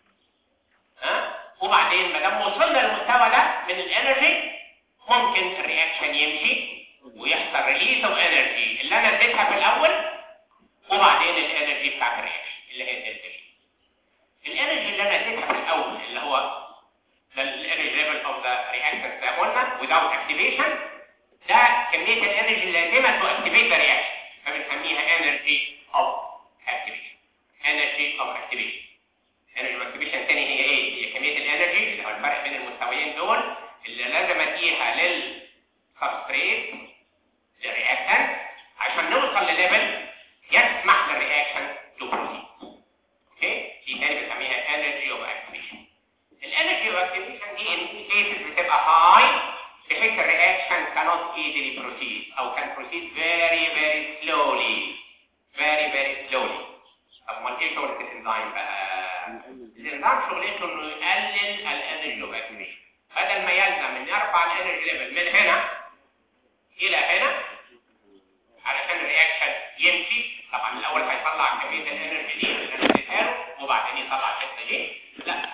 ها وبعدين ما دام وصلنا للمستوى ده من الانرجي ممكن الرياكشن يمشي ويحصل ريليز اوف انرجي اللي انا اديتها في الاول وبعدين الانرجي بتاعت الرياكشن اللي هي الدلتا جي الانرجي اللي انا اديتها في الاول اللي هو الانرجي ليفل اوف ذا رياكشن زي ما قلنا without activation ده كميه الانرجي اللازمه تو اكتيفيت ذا رياكشن فبنسميها انرجي اوف اكتيفيشن انرجي اوف اكتيفيشن انرجي اوف اكتيفيشن تاني هي ايه هي كميه الانرجي اللي هو الفرق بين المستويين دول اللي لازم اديها للسبستريت للرياكشن عشان نوصل لليفل يسمح للرياكشن تو بروسيد اوكي دي تاني بنسميها energy of activation الانرجي of activation دي in cases بتبقى high بحيث الرياكشن cannot easily proceed او can proceed very very slowly very very slowly طب امال ايه شغلة الانزيم بقى؟ الانزيم شغلته انه يقلل الانرجي of activation بدل ما يلزم ان يرفع الانرجي ليفل من هنا الى هنا علشان الرياكشن يمشي طبعا الاول هيطلع كميه الانرجي دي اللي انا اديتها له وبعدين يطلع الحته دي لا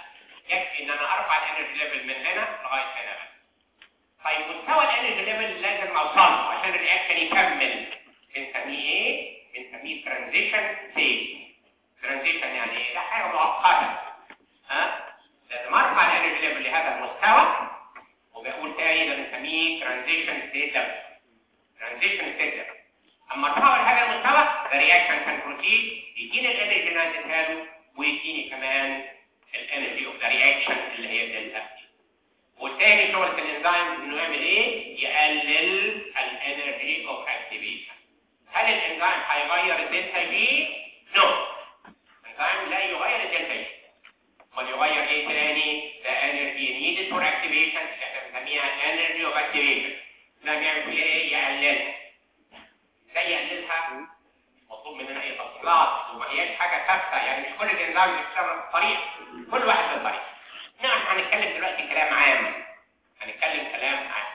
يكفي ان انا ارفع الانرجي ليفل من هنا لغايه هنا بس طيب مستوى الانرجي ليفل لازم اوصل له عشان الرياكشن يكمل بنسميه ايه بنسميه ترانزيشن ستيت ترانزيشن يعني ايه ده حاجه مؤقته ها لازم ارفع الانرجي ليفل لهذا المستوى وبقول تاني ده بنسميه ترانزيشن ستيت ليفل ترانزيشن ستيت ليفل اما ارفعه لهذا المستوى الرياكشن كان بروتين يديني الانرجي اللي انا اديتها له ويديني كمان الانرجي اوف ذا رياكشن اللي هي دلتا والتاني شغل الانزيم انه يعمل ايه يقلل الانرجي اوف اكتيفيشن هل الانزيم هيغير الدلتا جي نو الانزيم لا يغير الدلتا جي امال يغير ايه تاني the energy needed for activation اللي احنا بنسميها energy of activation ده بيعمل فيها ايه يقللها ازاي يقللها مطلوب مننا اي تفصيلات وما هياش حاجه ثابته يعني مش كل الانزيم بيشتغل بطريقه كل واحد بطريقه نعم هنتكلم دلوقتي كلام عام هنتكلم كلام عام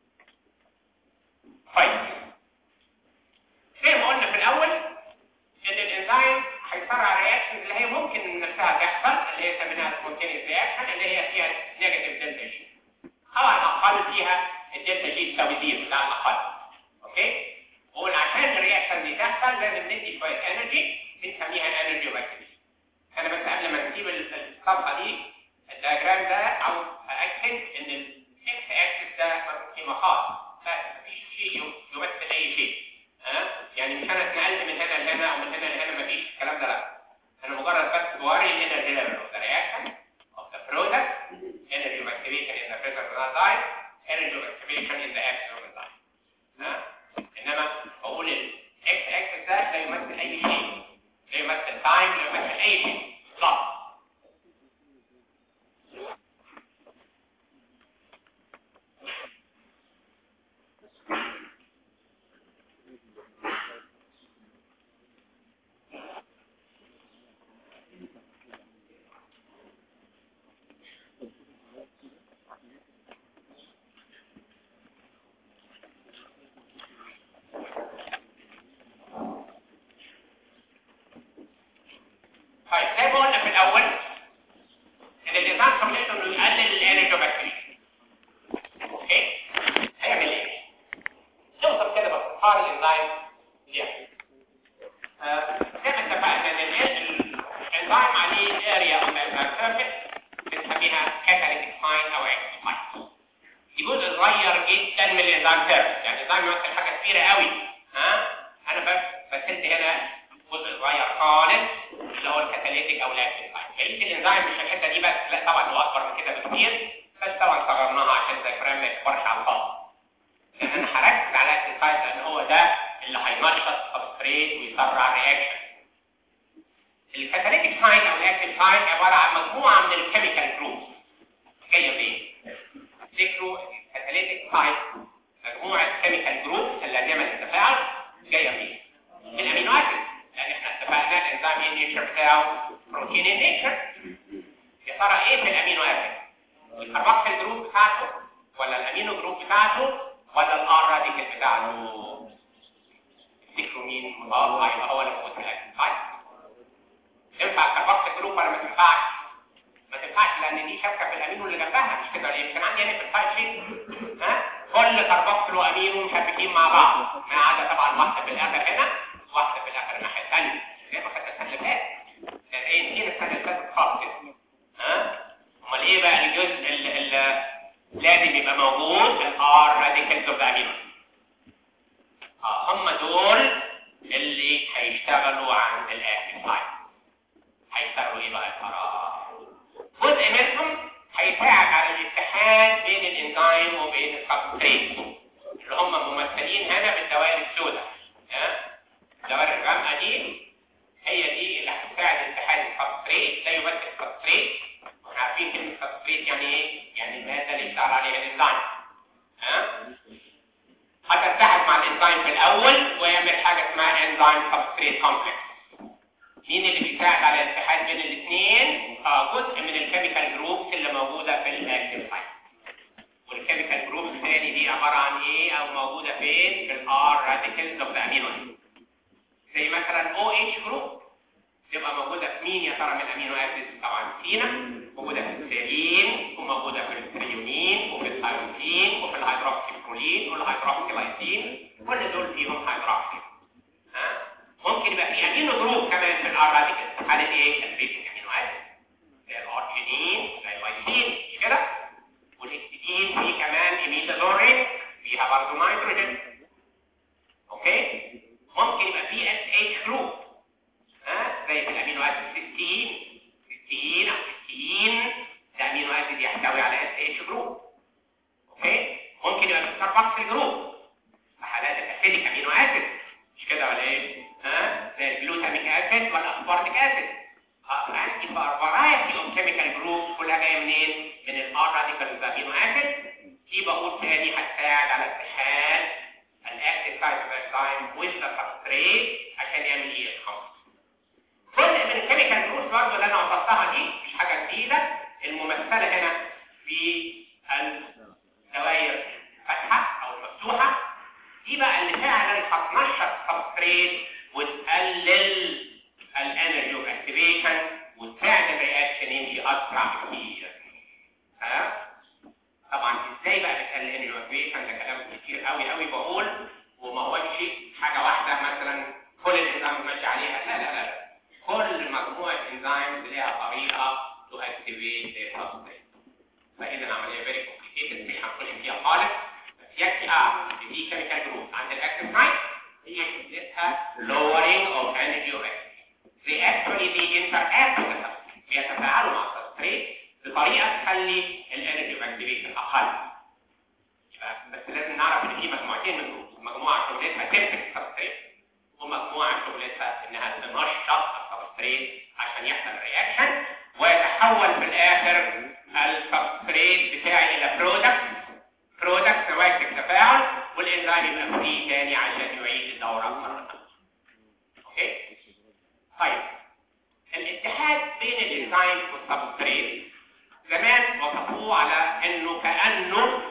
طيب زي ما قلنا في الاول ان الانزيم هيسرع الرياكشن اللي هي ممكن من نفسها تحصل اللي هي سميناها سبونتينيوس رياكشن اللي هي فيها نيجاتيف دلتا جي او على الاقل فيها الدلتا جي تساوي زيرو ده على الاقل اوكي وقول عشان الرياكشن دي تحصل لازم ندي شويه انرجي بنسميها انرجي اوف اكتيفيشن انا بس قبل ما نسيب الصفحه دي الدياجرام ده او ااكد ان الاكس اكسس ده مفهوم قيمه خاص مفيش شيء يمثل اي شيء ها يعني مش انا اتنقلت من هنا لهنا او من هنا لهنا مفيش الكلام ده لا انا مجرد بس بوري الانرجي ليفل اوف ذا رياكشن اوف ذا برودكت energy of activation in the presence of the enzyme energy of activation in the absence of the enzyme ها انما بقول الاكس اكسس ده لا يمثل اي شيء لا يمثل تايم لا يمثل اي شيء اطلاقا طيب زي ما قلنا في الاول ان الانسان شغلته انه يقلل الانرجي اوف اكتيفيشن اوكي هيعمل ايه؟ نوصل كده باختصار الانزيم يعمل آه، زي ما اتفقنا ان الانزيم عليه اريا اوف سيرفيس بنسميها كاتاليتيك ساين او اكتيف ساين دي جزء صغير جدا من الانزيم سيرفيس يعني الانزيم يمثل حاجه كبيره قوي ها انا بس بسد هنا جزء صغير خالص اللي هو الكاتاليتيك او الاكتيف ساين بقيه الانزيم مش الحته دي بس لا طبعا هو اكبر من كده بكتير بس طبعا صغرناها عشان الديافرام ما يكبرش على الفاضي لان انا هركز على الاكتيف ساين لان هو ده اللي هينشط سبستريت ويسرع الرياكشن الكاتاليتيك ساين او الاكتيف ساين عباره عن مجموعه من الكيميكال جروبس جايه منين؟ تفتكروا الكاتاليتيك ساين مجموعه كيميكال جروبس اللازمه للتفاعل جايه منين؟ من الامينو اسيد لان احنا اتفقنا الانزيم النيتشر بتاعه بروتين النيتشر يا ترى ايه في الامينو اسيد؟ الكربوكسيل جروب بتاعته ولا الامينو جروب بتاعته ولا الار راديكال بتاعته؟ تفتكروا مين؟ اه يبقى هو اللي موجود في الاكل طيب ينفع الكربوكسيل جروب ولا ما تنفعش؟ ما تنفعش لان دي شبكه في الامينو اللي جنبها مش كده ليه؟ كان عندي انا في الفايل شيت ها كل كربوكسيل وامينو مشبكين مع بعض ما عدا طبعا واحده في الاخر هنا واحده في الاخر الناحيه الثانيه زي ما كانت السنه اللي فاتت كانت ايه دي السنه اللي فاتت خالص كده ها امال ايه بقى الجزء اللي, اللي لازم يبقى موجود الار راديكالز اوف امينو اه هم دول اللي هيشتغلوا عند الاكتيف سايت هيشتغلوا ايه بقى يا ترى جزء منهم هيساعد على الاتحاد بين الانزيم وبين السبستريت اللي هم ممثلين هنا بالدوائر السوداء ها الدوائر الغامقه دي هي دي اللي هتساعد اتحاد السبستريت لا يمثل السبستريت واحنا عارفين كلمه سبستريت يعني ايه يعني الماده اللي يشتغل عليها الانزيم ها هتتحد مع الانزيم في الاول ويعمل حاجه اسمها انزيم سبستريت كومبلكس مين اللي بيساعد على الاتحاد بين الاثنين اه جزء من الكيميكال جروبس اللي موجوده في الاكتيف سايت والكيميكال جروبس الثاني دي عباره عن ايه او موجوده فين في الار راديكالز اوف ذا امينو زي مثلا او اتش جروب تبقى موجوده في مين يا ترى من الامينو اسيد طبعا سينا موجوده في السيرين وموجوده في التريونين وفي الثايروسين وفي الهيدروكسيبرولين والهيدروكسيلايسين كل دول فيهم هيدروكسي ها ممكن يبقى في امينو جروب كمان في الار راديكال حاله ايه البيتك امينو اسيد زي الارجينين زي اللايسين مش كده والهكسيدين فيه كمان ايميدازورين فيها برضه نيتروجين اوكي ممكن يبقى فيه اس اتش جروب ها زي في الامينو اسيد سيستين سيستين او سيستين ده امينو اسيد يحتوي على اس اتش جروب اوكي ممكن يبقى في كاربوكسيل جروب في حالات الاسيديك امينو اسيد مش كده ولا ايه ها زي الجلوتاميك اسيد والاسبارتيك اسيد عندي فرايتي اوف كيميكال جروبس كلها جايه منين من الار راديكال امينو اسيد دي بقول تاني هتساعد على اتحاد الاكتيف سايت اوف انزيم وذ ذا سبستريت عشان يعمل ايه الخمس جزء من الكيميكال جروبس برضه اللي انا وصفتها دي مش حاجه جديده الممثله هنا في الدوائر الفاتحه او المفتوحه دي بقى اللي فعلا هتنشط السبستريت وتقلل الانرجي اوف اكتيفيشن وتساعد الرياكشن يمشي اسرع بكتير ها طبعا ازاي بقى بتقلل الانرجي اوف اكتيفيشن ده كلام كتير قوي قوي بقول وما هوش حاجه واحده مثلا كل الانزيم ماشي عليها لا لا لا كل مجموعه انزيمز ليها طريقه تو اكتيفيت their substrate فاذا عمليه فيري كومبليكيتد مش هنخش فيها خالص بس يكفي اعرف ان في كيميكال جروب عند الاكتيف سايت هي شغلتها lowering of energy of activation they actually they interact with the substrate بيتفاعلوا مع السبستريت بطريقه تخلي الانرجي اوف اكتيفيشن اقل يبقى بس لازم نعرف ان في مجموعتين من جروب مجموعه شغلتها تمسك السبستريت ومجموعه شغلتها انها تنشط السبستريت عشان يحصل رياكشن ويتحول في الاخر السبستريت بتاعي الى برودكت برودكت نواتج التفاعل والانزيم يبقى فري تاني عشان يعيد الدوره مره ثانيه اوكي طيب الاتحاد بين الانزيم والسبستريت زمان وصفوه على انه كانه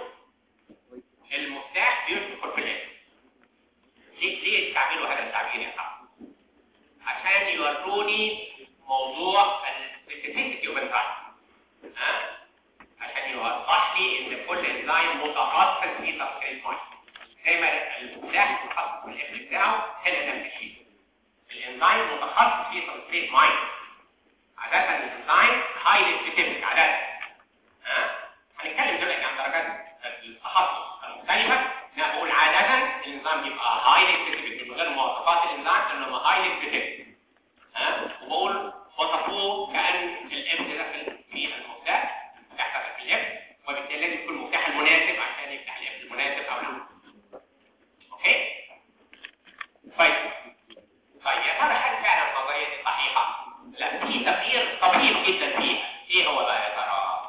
المفتاح بيدخل في الاسم ليه ليه استعملوا هذا التعبير يا صاحبي عشان يوروني موضوع السبيسيفيسيتي اوف انزيم ها عشان يوضح لي ان كل انزيم متخصص في سبستريت معين زي ما المفتاح متخصص في الاسم بتاعه هنا نفس الشيء الانزيم متخصص في سبستريت معين عادة الانزيم هايلي سبيسيفيك عادة ها هنتكلم دلوقتي عن درجات التخصص المختلفة انا بقول عادة الانزيم بيبقى هايلي سبيسيفيك من غير مواصفات الانزيم انما هايلي سبيسيفيك ها وبقول وصفوه كأن الام داخل في المفتاح مفتاح داخل في الام وبالتالي لازم يكون المفتاح المناسب عشان يفتح الام المناسب او لا اوكي طيب طيب يا ترى هل فعلا النظريه دي صحيحه لا في تغيير طبيعي جدا فيها ايه هو بقى يا ترى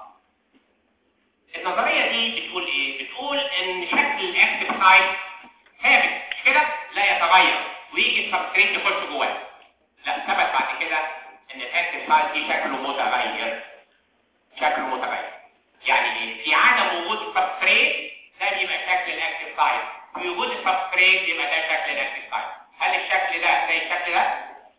النظريه دي بتقول ايه بتقول ان شكل الاكتيف سايت ثابت مش كده لا يتغير ويجي السبستريت يخش جواه لا ثبت بعد كده ان الاكتيف سايت دي شكله متغير شكله متغير يعني ايه في عدم وجود السبستريت ده بيبقى شكل الاكتيف سايت في وجود السبستريت يبقى ده شكل الاكتيف سايت هل الشكل ده زي الشكل ده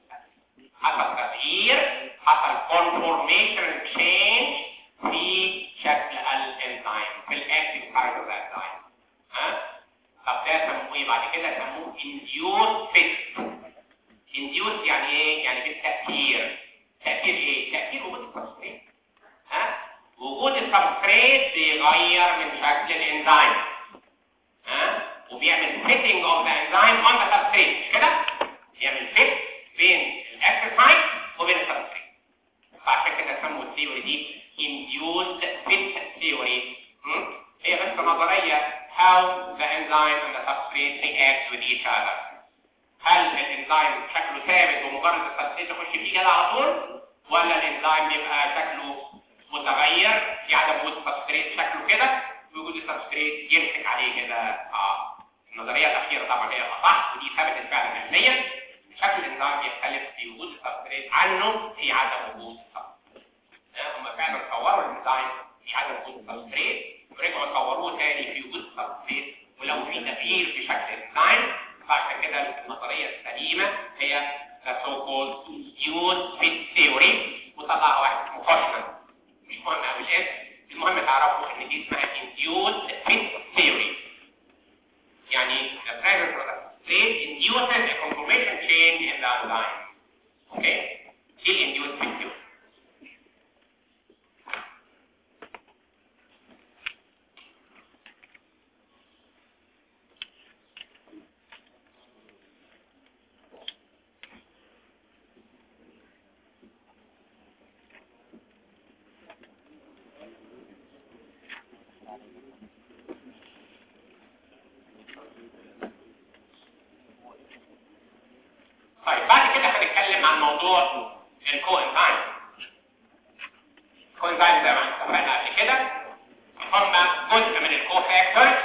حصل تغيير حصل conformation change في شكل الانزيم في الاكتيف سايت اوف الانزيم ها طب ده سموه ايه بعد كده سموه induced fix induced يعني ايه يعني بالتاثير تاثير ايه تاثير وجود السبستريت ها وجود السبستريت بيغير من شكل الانزيم ها وبيعمل fitting of the enzyme on the substrate مش كده بيعمل fit بين الاكتيف سايت وبين السبستريت فعشان كده سموا الثيوري دي induced fit theory م? هي بس نظريه how the enzyme and the substrate react with each other هل الانزيم شكله ثابت ومجرد السبستريت يخش فيه كده على طول ولا الانزيم بيبقى شكله متغير في عدم وجود سبستريت شكله كده وجود السبستريت يمسك عليه كده اه النظريه الاخيره طبعا هي الاصح ودي ثبتت فعلا علميا شكل الانزيم يختلف في وجود السبستريت عنه في عدم وجود السبستريت هم فعلا صوروا الانزيم في عدم وجود السبستريت ورجعوا صوروه تاني في وجود السبستريت ولو في تغيير في شكل الانزيم فعشان كده النظريه السليمه هي the so called induced fit theory وطلعها واحد اسمه كوشنر مش مهم قوي الاسم المهم تعرفوا ان دي اسمها induced fit theory يعني the presence of the state induces a conformation change in the enzyme okay دي induced fit theory طيب بعد كده هنتكلم عن موضوع الكو انزايم الكو انزايم زي ما اتفقنا قبل كده هم جزء من الكو فاكتورز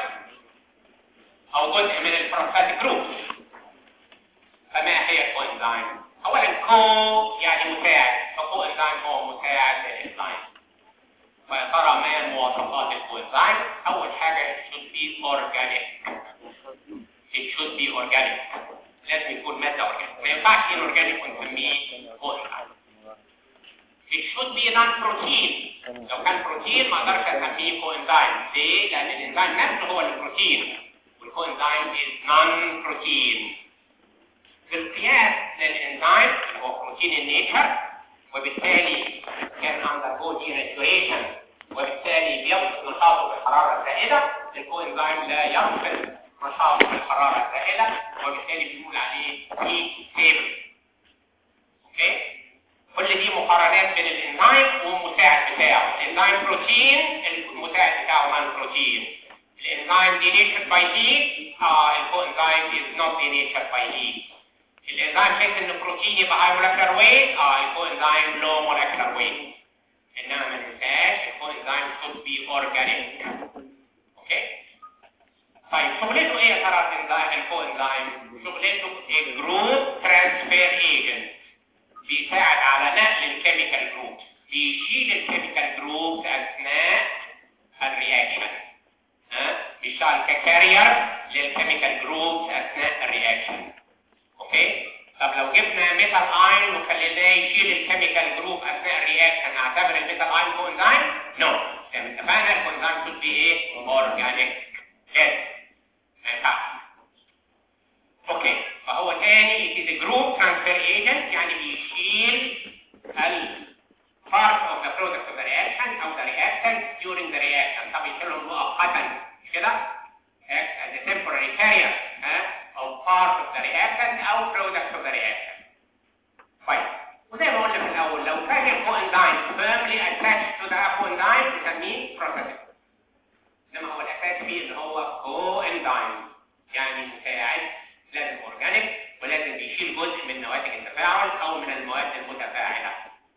او جزء من البروفاتيك جروبس فما هي الكو انزايم اولا كو يعني مساعد فكو انزايم هو مساعد للانزايم ويا ترى ما مواصفات الكو انزايم اول حاجه it should be organic it should be organic لازم يكون ماده اورجانيك ما ينفعش ان اورجانيك ونسميه كو انزايم it should be non protein لو كان بروتين ما اقدرش اسميه كو انزايم ليه؟ لان الانزايم نفسه هو البروتين والكو انزايم is non protein بالقياس للانزيم اللي هو بروتين النيتشر وبالتالي كان undergo denaturation وبالتالي بيفقد نشاطه بالحراره الزائده الكو انزيم لا يفقد نشاطه بالحراره الزائده وبالتالي بنقول عليه heat stable اوكي كل دي مقارنات بين الانزيم والمساعد بتاعه الانزيم بروتين المساعد بتاعه نون بروتين الانزيم denatured by heat آه الكو انزيم is not denatured by heat الانزيم شايف ان البروتين يبقى هاي مولكيولار ويت اه الكو انزيم لو مولكيولار ويت انما ما ننساش الكو انزيم should be organic اوكي طيب شغلته ايه يا ترى الانزيم الكو انزيم شغلته جروب ترانسفير ايجنت بيساعد على نقل الكيميكال جروب بيشيل الكيميكال جروب اثناء الرياكشن ها بيشتغل ككارير للكيميكال جروب اثناء الرياكشن اوكي طب لو جبنا ميتال اين وخليناه يشيل الكيميكال جروب اثناء الرياكشن نعتبر الميتال اين كونزايم نو زي ما اتفقنا الكونزايم should be ايه اورجانيك لازم ما ينفعش اوكي فهو تاني it is a group transfer agent يعني بيشيل ال part of the product of the reaction او the reactant during the reaction طب يشيلهم مؤقتا مش كده act as a temporary carrier ها او part of the reaction او product of the reaction طيب وزي ما قلنا في الاول لو كان الكوانزايم firmly attached to the coenzyme بنسميه processing انما هو الاساس فيه ان هو coenzyme يعني مساعد لازم اورجانيك ولازم بيشيل جزء من نواتج التفاعل او من المواد المتفاعله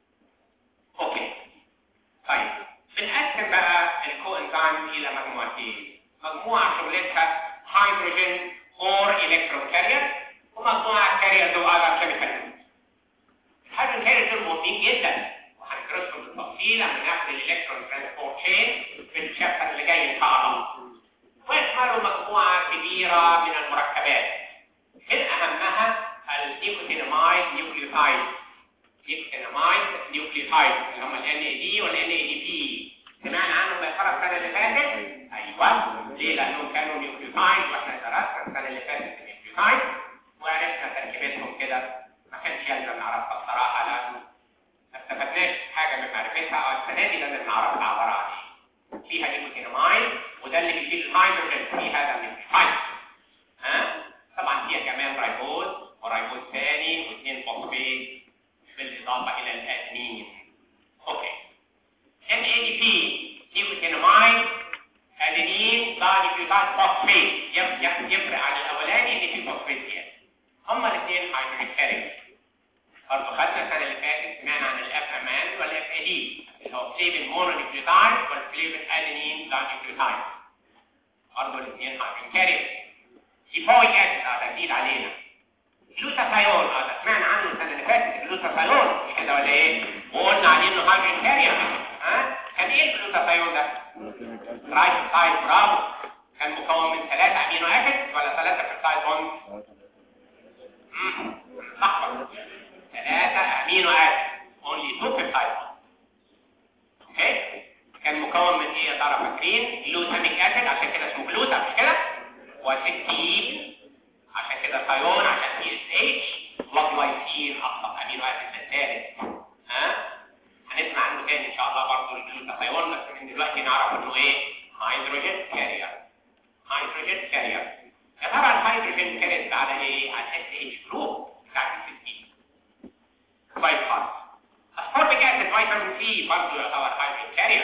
اوكي طيب بنقسم بقى الكوانزايم الى مجموعتين مجموعه شغلتها هيدروجين or electron carrier ومجموعة carriers of other chemical groups. الهيدروجين carriers دول مهمين جدا وهندرسهم بالتفصيل لما ناخد الالكترون ترانسبورت تشين في الشابتر اللي جاي ان شاء الله. ويشملوا مجموعة كبيرة من المركبات من أهمها النيكوتيناميد نيوكليوتايد نيكوتيناميد نيوكليوتايد اللي هم ال NAD وال NADP سمعنا عنهم يا ترى السنة اللي فاتت؟ أيوه ليه؟ لأنهم كانوا نيوكليوتايد واحنا درسنا السنة اللي فاتت النيوكليوتايد وعرفنا تركيبتهم كده ما كانش يلزم نعرفها الصراحة لأن ما استفدناش حاجة من معرفتها أو السنة دي لازم نعرفها عبارة عن إيه. فيها نيكوتيناميد وده اللي بيشيل الهيدروجين في هذا النيوكليوتايد ها؟ طبعا فيها كمان رايبوز ورايبوز ثاني واثنين فوسفيت بالإضافة إلى الأدنين. أوكي. NADP نيكوتيناميد ادينين ده نيوكليوتايد فوسفيت يفرق عن الاولاني ان في فوسفيت زياده هما الاثنين هيدروجين كارير برضه خدنا السنه اللي فاتت سمعنا عن الاف امان والاف اي دي اللي هو فليفين مونو نيوكليوتايد والفليفين ادينين ده نيوكليوتايد برضه الاثنين هيدروجين كارير يفويك اسيد اه جديد علينا جلوتاثيون اه ده سمعنا عنه السنه اللي فاتت جلوتاثيون مش كده ولا ايه؟ وقلنا عليه انه هيدروجين كارير ها؟ كان ايه الجلوتاثيون ده؟ رايت سايد برافو كان مكون من ثلاثة امينو اسيد ولا ثلاثة بيبتايد بوند؟ لحظة ثلاثة امينو اسيد only two peptide bonds اوكي كان مكون من ايه يا ترى فاكرين جلوتاميك اسيد عشان كده اسمه جلوتا مش كده وسكتين عشان كده ثايون عشان تي اس اتش وجلايسين اقصى امينو اسيد الثالث ها هنسمع عنه تاني ان شاء الله برضه الجلوتاثيون بس من دلوقتي نعرف انه ايه هيدروجين كارير هيدروجين كارير يا ترى الهيدروجين كارير على ايه على اس اتش جروب بتاع السكتين كويس خالص اسفوربيك اسيد فيتامين سي برضه يعتبر هيدروجين كارير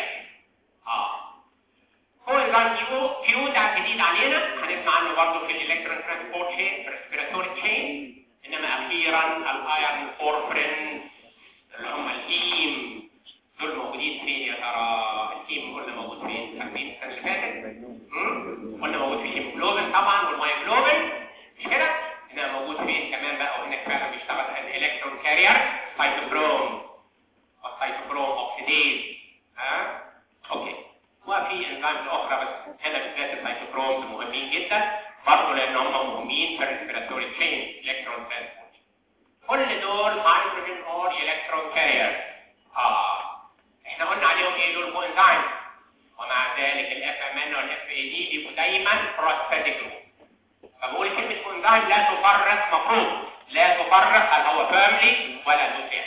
اه كوينزان كيو كيو ده جديد علينا هنسمع عنه برضه في الالكترون ترانسبورت تشين في الريسبيراتوري تشين انما اخيرا الايرون فورفرين اللي هم الهيم دول موجودين فين يا ترى الهيم قلنا موجود فين فاكرين السنه اللي فاتت مم؟ قلنا موجود في الهيموجلوبين طبعا والمايوجلوبين مش كده انما موجود فين كمان بقى وهناك فعلا بيشتغل الالكترون كارير سايتوكروم والسايتوكروم اوكسيديز ها اوكي وفي انزيمز اخرى بس هنا بالذات السيتوكرومز مهمين جدا برضه لان هم مهمين في الريسبيراتوري تشين الكترون ترانسبورت كل دول هيدروجين اور الكترون كارير اه احنا قلنا عليهم ايه دول كوانزيم ومع ذلك الاف ام ان والاف اي دي بيبقوا دايما بروستاتيك جروب فبقول كلمه كوانزيم لا تفرق مفروض لا تفرق هل هو فاملي ولا دوسيا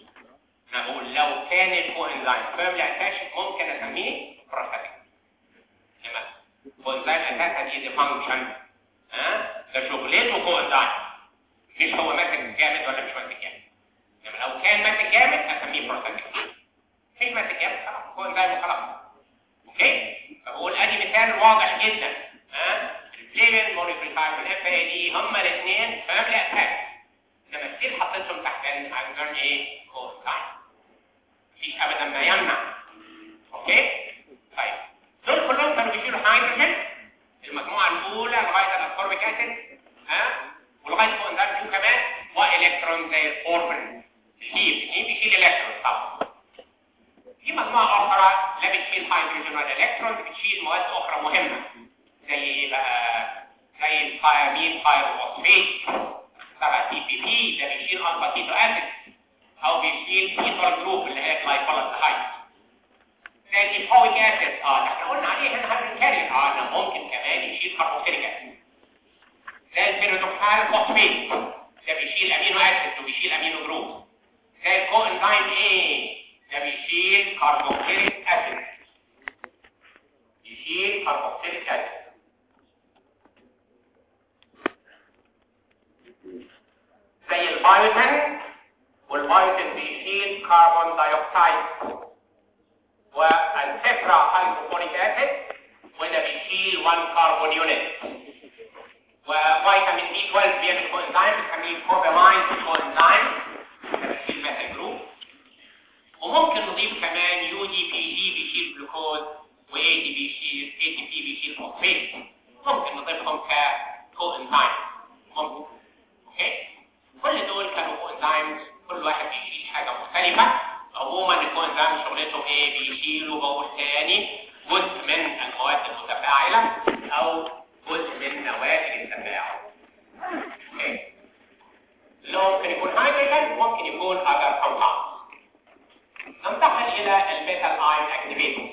انا بقول لو كان الكوانزيم فاملي اتاش ممكن اسميه بروستاتيك انما كوانزيم اساسا دي فانكشن ها ده شغلته كوانزيم مش هو ماسك جامد ولا مش ماسك جامد انما لو كان ماسك جامد اسميه بروستاتيك مش ماسك جامد خلاص كوانزيم وخلاص اوكي فبقول ادي مثال واضح جدا ها البليفن مونوكليتايد والاف اي دي هما الاثنين فاميلي اتاك انما ستيل حطيتهم تحت عنوان ايه كوانزيم مفيش ابدا ما يمنع اوكي طيب دول كلهم كانوا بيشيلوا هيدروجين المجموعه الاولى لغايه الاسكوربيك اسيد ها ولغايه كوانزيم فيهم كمان والكترون زي الاوربن الهيم الهيم بيشيل الكترون طبعا في مجموعه اخرى لا بتشيل هيدروجين ولا الكترون بتشيل مواد اخرى مهمه زي ايه بقى زي الثيامين بايروفوسفيت تبع تي بي بي ده بيشيل الفا كيتو اسيد او بيشيل كيتول جروب اللي هي جلايكولايد زي الفويك اسيد اه احنا قلنا عليه هنا هيدروجين كارير اه ده ممكن كمان يشيل كاربوكسيليك اسيد زي البيرودوكسال فوسفيت ده بيشيل امينو اسيد وبيشيل امينو جروب زي الكوانزيم ايه ده بيشيل كاربوكسيليك اسيد يشيل كاربوكسيليك اسيد زي البايوتين والبايوتين بيشيل كربون دايوكسيد والتترا هيدروفونيك اسيد وده بيشيل 1 كربون يونت وفيتامين بي 12 بيعمل كوانزيم بنسميه كوبامين كوانزيم ده بيشيل ميثيل جروب وممكن نضيف كمان يو دي بي جي بيشيل جلوكوز و اي دي بيشيل اي تي بي بيشيل فوسفيت ممكن نضيفهم ككوانزيم ممكن اوكي كل دول كانوا كوانزيمز كل واحد بيشيل حاجه مختلفه عموما الكوانزيم شغلتهم ايه بيشيلوا بقول تاني جزء من المواد المتفاعله او جزء من نواتج التفاعل اوكي لو ممكن يكون هيدروجين ممكن يكون اذر كومباوند ننتقل الى الميتال ايون اكتيفيتور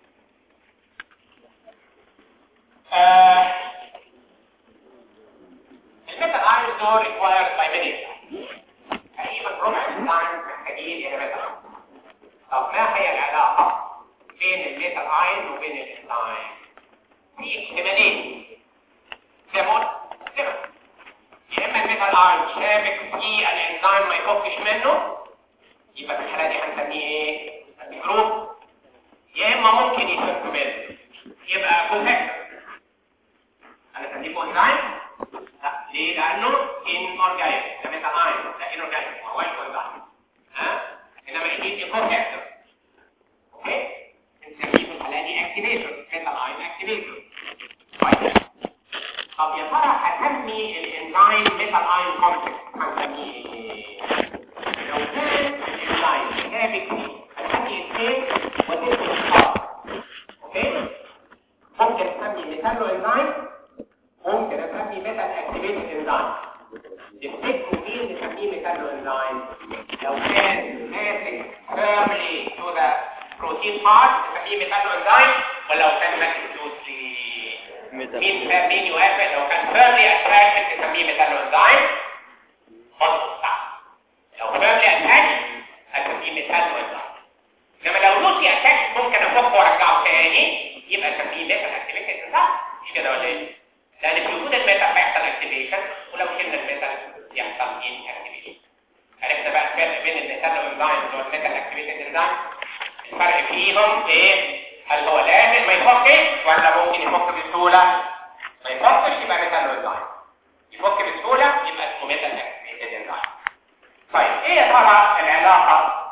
الميتال ايون دول required by many تقريبا ربع الانزيم محتاجين الى ميتال طب ما هي العلاقه بين الميتال ايون وبين الانزيم في احتمالين سيبون سيبون يا اما الميتال ايون شابك في الانزيم ما يفكش منه يبقى في الحاله دي هنسميه ايه جروب يا اما ممكن يفك منه يبقى كونتاكتور انا اسميه كونزايم لا ليه لانه ان اورجانيك ده ميتال ايون ده ان اورجانيك ما هوش كونزايم ها انما يجي كونتاكتور اوكي نسميه في الحاله دي اكتيفيتور ميتال ايون اكتيفيتور طيب طب يا ترى هسمي الانزيم ميتال ايون كومبلكس هنسميه ايه لو كان اللاين كابك هتسمي اثنين وتدخل الخط اوكي ممكن اسمي ميتالو انزيم ممكن اسمي ميتال اكتيفيتد انزيم تفتكروا مين نسميه ميتالو انزيم لو كان ماسك فيرملي تو ذا بروتين بارت نسميه ميتالو انزيم ولو كان ماسك لوسلي مين فاهم مين يوافق لو كان فيرلي اتراكشن نسميه ميتالو انزيم مظبوط صح لو فيرلي اتراكشن هسميه ميتالو انزيم انما لو لوسي اتراكشن ممكن افكه وارجعه تاني يبقى اسميه ميتال اكتيفيتد صح مش كده ولا ايه؟ لان في وجود الميتال هيحصل اكتيفيشن ولو شلنا الميتال يحصل ان اكتيفيشن عرفنا بقى الفرق بين الميتال انزيم والميتال اكتيفيتد انزيم الفرق فيهم ايه هل هو لازم ما يفكش ولا ممكن يفك بسهوله ما يفكش يبقى ميتال انزيم يفك بسهوله يبقى اسمه ميتال اكتيفيتد انزيم طيب ايه يا ترى العلاقه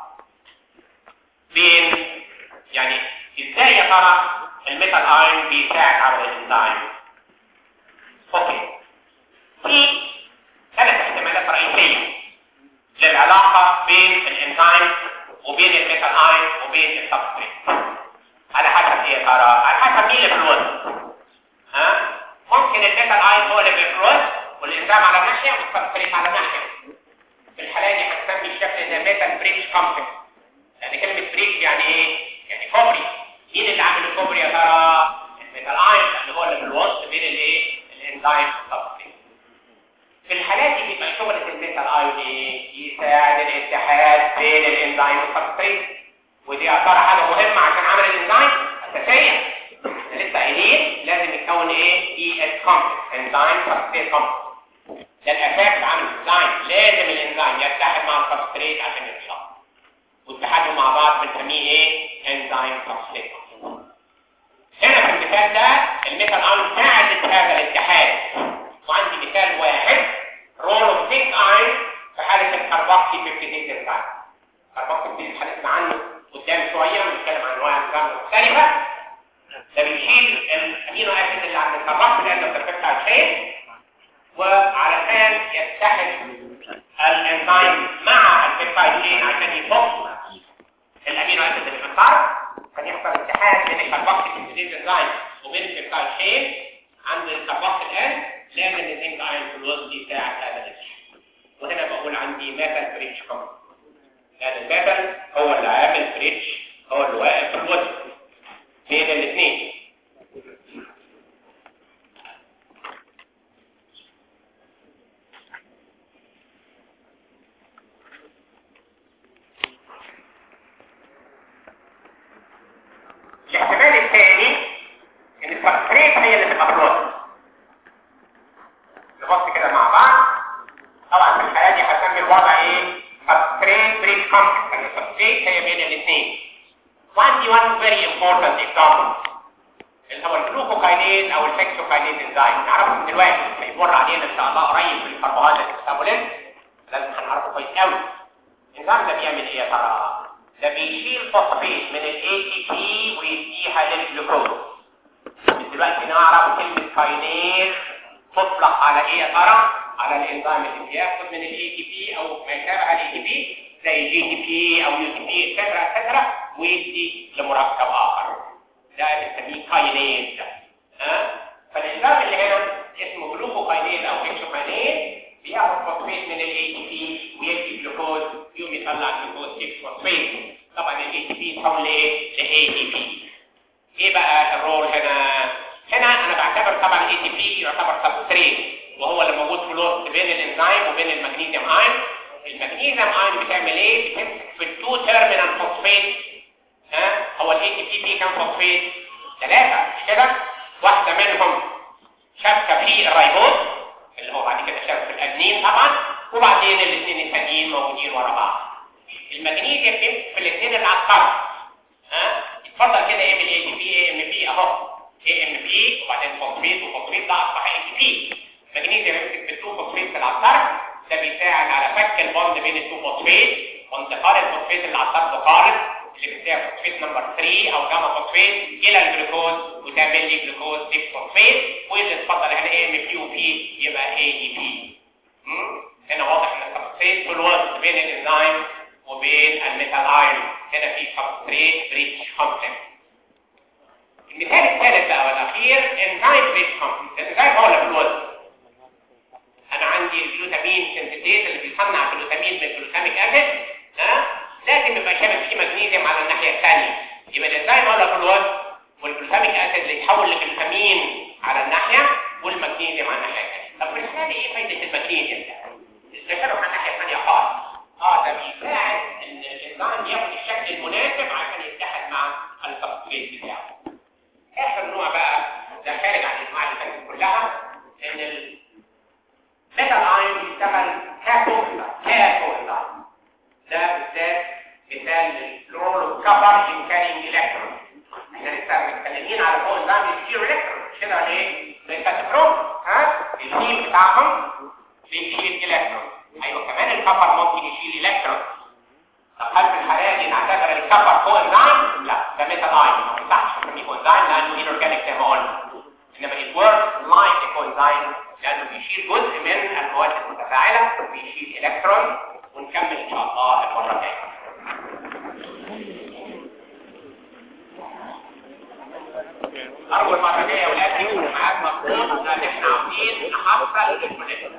بين يعني ازاي يا ترى الميتال ايون بيساعد على الانزيم اوكي في ثلاث احتمالات رئيسيه للعلاقه بين الانزيم وبين الميتال ايون وبين السبستريت على حسب ايه يا ترى على حسب مين اللي في الوزن ها ممكن الميتال ايون هو اللي في الوزن والانزيم على ناحيه والسبستريت على ناحيه في الحاله دي هنسمي الشكل ده ميتال بريدج كومبلكس يعني كلمه بريدج يعني ايه يعني كوبري مين اللي عامل الكوبري يا ترى الميتال ايون لان هو اللي في الوسط بين الايه الانزيم والسبستريت في الحالات دي بيبقى شغلة الميتال ايون ايه يساعد الاتحاد بين الانزيم والسبستريت ودي اثار حاجه مهمه عشان عمل الانزيم اساسيه لسه قايلين لازم يتكون ايه اي اس كومبلكس انزيم سبستريت كومبلكس ده الاساس في عمل الانزيم لازم الانزيم يتحد مع السبستريت عشان ينشط واتحادهم مع بعض بنسميه ايه انزيم سبستريت هنا في المثال ده الميتال ايون ساعدت هذا الاتحاد وعندي مثال واحد رول اوف سيك ايون في حاله الكربوكسي 58 انزيم كربوكسي هنسمع عنه قدام شويه ونتكلم عن انواع الانزيم المختلفه ده بيشيل الامينو اسيد اللي عند الكربوكسي لانه بترفع الشيء وعلشان يتحد الانزيم مع البيبتايدين عشان يفك الامينو اسيد اللي في الطرف كان يحصل اتحاد بين الكربوكسي 58 انزيم وبين البيبتايد شين عند الكربوكسي الان لازم الزنك ايون في الوسط يساعد هذا الاتحاد وهنا بقول عندي ميتال بريتش كومن لان الميتال هو اللي عامل بريتش هو اللي واقف في الوسط بين الاثنين الاحتمال الثاني ان السبستريت هي اللي تبقى في الوسط نبص كده مع بعض طبعا في الحاله دي هسمي الوضع ايه سبستريت بريك كومبلكس ان السبستريت هي بين الاثنين وعندي one very important example اللي هو الجلوكوكاينيز او الفيكسوكاينيز انزيم نعرفه من دلوقتي هيمر علينا ان شاء الله قريب في الكربوهيدرات الميتابوليزم لازم هنعرفه كويس قوي الانزيم ده بيعمل ايه يا ترى ده بيشيل فوسفيت من الاي تي بي ويديها للجلوكوز من دلوقتي نعرف كلمه كاينيز تطلق على ايه يا ترى على الانزيم اللي بياخد من الاي تي بي او ما يشابه الاي تي بي زي جي تي بي او يو تي بي اتسترا اتسترا ويدي لمركب اخر ده بنسميه كاينيز ها فالانزيم اللي هنا اسمه جلوكوكاينيز او هيكسوكاينيز بياخد فوسفيت من الاي تي بي ويدي جلوكوز يقوم يطلع جلوكوز 6 فوسفيت طبعا الاي تي بي يتحول لايه لاي تي بي ايه بقى الرول هنا هنا انا بعتبر طبعا الاي تي بي يعتبر سبستريت وهو اللي موجود في الوسط بين الانزيم وبين المغنيسيوم ايون المغنيسيوم ايون بتعمل ايه بتمسك في التو تيرمينال فوسفيت ها هو الاي تي بي فيه كام فوسفيت ثلاثه مش كده واحده منهم شابكه في الريبوز اللي هو بعد كده شابك في الادنين طبعا وبعدين الاثنين الثانيين موجودين ورا بعض المغنيسيوم بيمسك في الاثنين اللي على الطرف ها اتفضل كده ايه من اي تي بي اي ام بي اهو اي ام بي وبعدين فوسفيت وفوسفيت ده اصبح اي تي بي المغنيسيوم يمسك في التو فوسفيت اللي على الطرف ده بيساعد على فك البوند بين التو فوسفيت وانتقال الفوسفيت اللي على الطرف خالص اللي بتساوي فوسفيت نمبر 3 او جاما فوسفيت الى الجلوكوز وتعمل لي جلوكوز 6 فوسفيت واللي اتفضل هنا اي ام بي وبي يبقى اي دي بي هنا واضح ان السبستريت في الوسط بين الانزيم وبين الميتال ايون هنا في سبستريت بريتش كومبلكس المثال الثالث بقى والاخير انزيم بريتش كومبلكس الانزيم هو اللي في الوسط انا عندي الجلوتامين سنتيتيز اللي بيصنع جلوتامين من جلوتاميك اسيد ها لازم يبقى شابك فيه مغنيسيوم على الناحيه الثانيه يبقى الانزيم ولا في الوسط والجلوتاميك اسيد اللي يتحول لجلوتامين على الناحيه والمغنيسيوم على الناحيه الثانيه طب في الحاله دي ايه فايده المغنيسيوم ده؟ استشاره على الناحيه الثانيه خالص اه ده بيساعد ان الانزيم ياخد الشكل المناسب عشان يتحد مع السبستريت بتاعه اخر نوع بقى ده خارج عن الانواع اللي فاتت كلها ان الميتال ايون بيشتغل كاتو كاتو ده بالذات مثال للرول كفر ان كارينج الكترون احنا لسه متكلمين على فوق ده بيشيل الكترون كده ليه؟ زي الكاتبروم ها الهيم بتاعهم بيشيل الكترون ايوه كمان الكفر ممكن يشيل الكترون طب هل في الحالة دي نعتبر الكفر فوق انزيم؟ لا ده ميتال ايون ما ينفعش نسميه انزيم لانه انورجانيك زي ما قلنا انما it works like a coenzyme لانه بيشيل جزء من المواد المتفاعله بيشيل الكترون ونكمل ان شاء الله المره الجايه ارجو المره الجايه يا اولاد يكون معاك مفهوم لان احنا عاوزين نحصل الكونكشن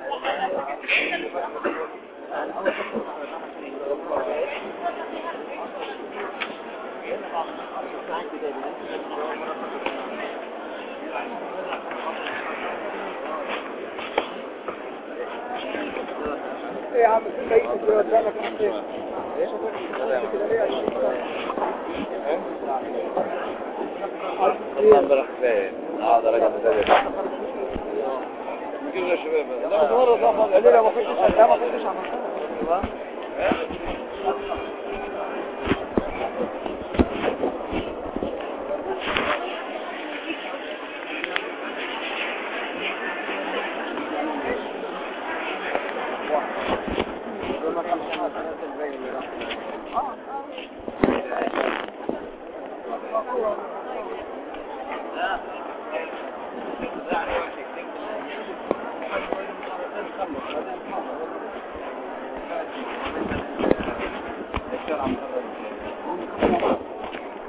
ايه يا عم في بقيت اللي قدامك انت ايه كده ليه يا شيخ الله امبارح فين اه درجة مدرسة كيف يا شباب لا مره ضغط عليه ما كنتش قدام ما كنتش عملتها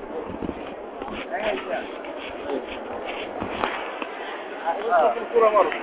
الكرة مرة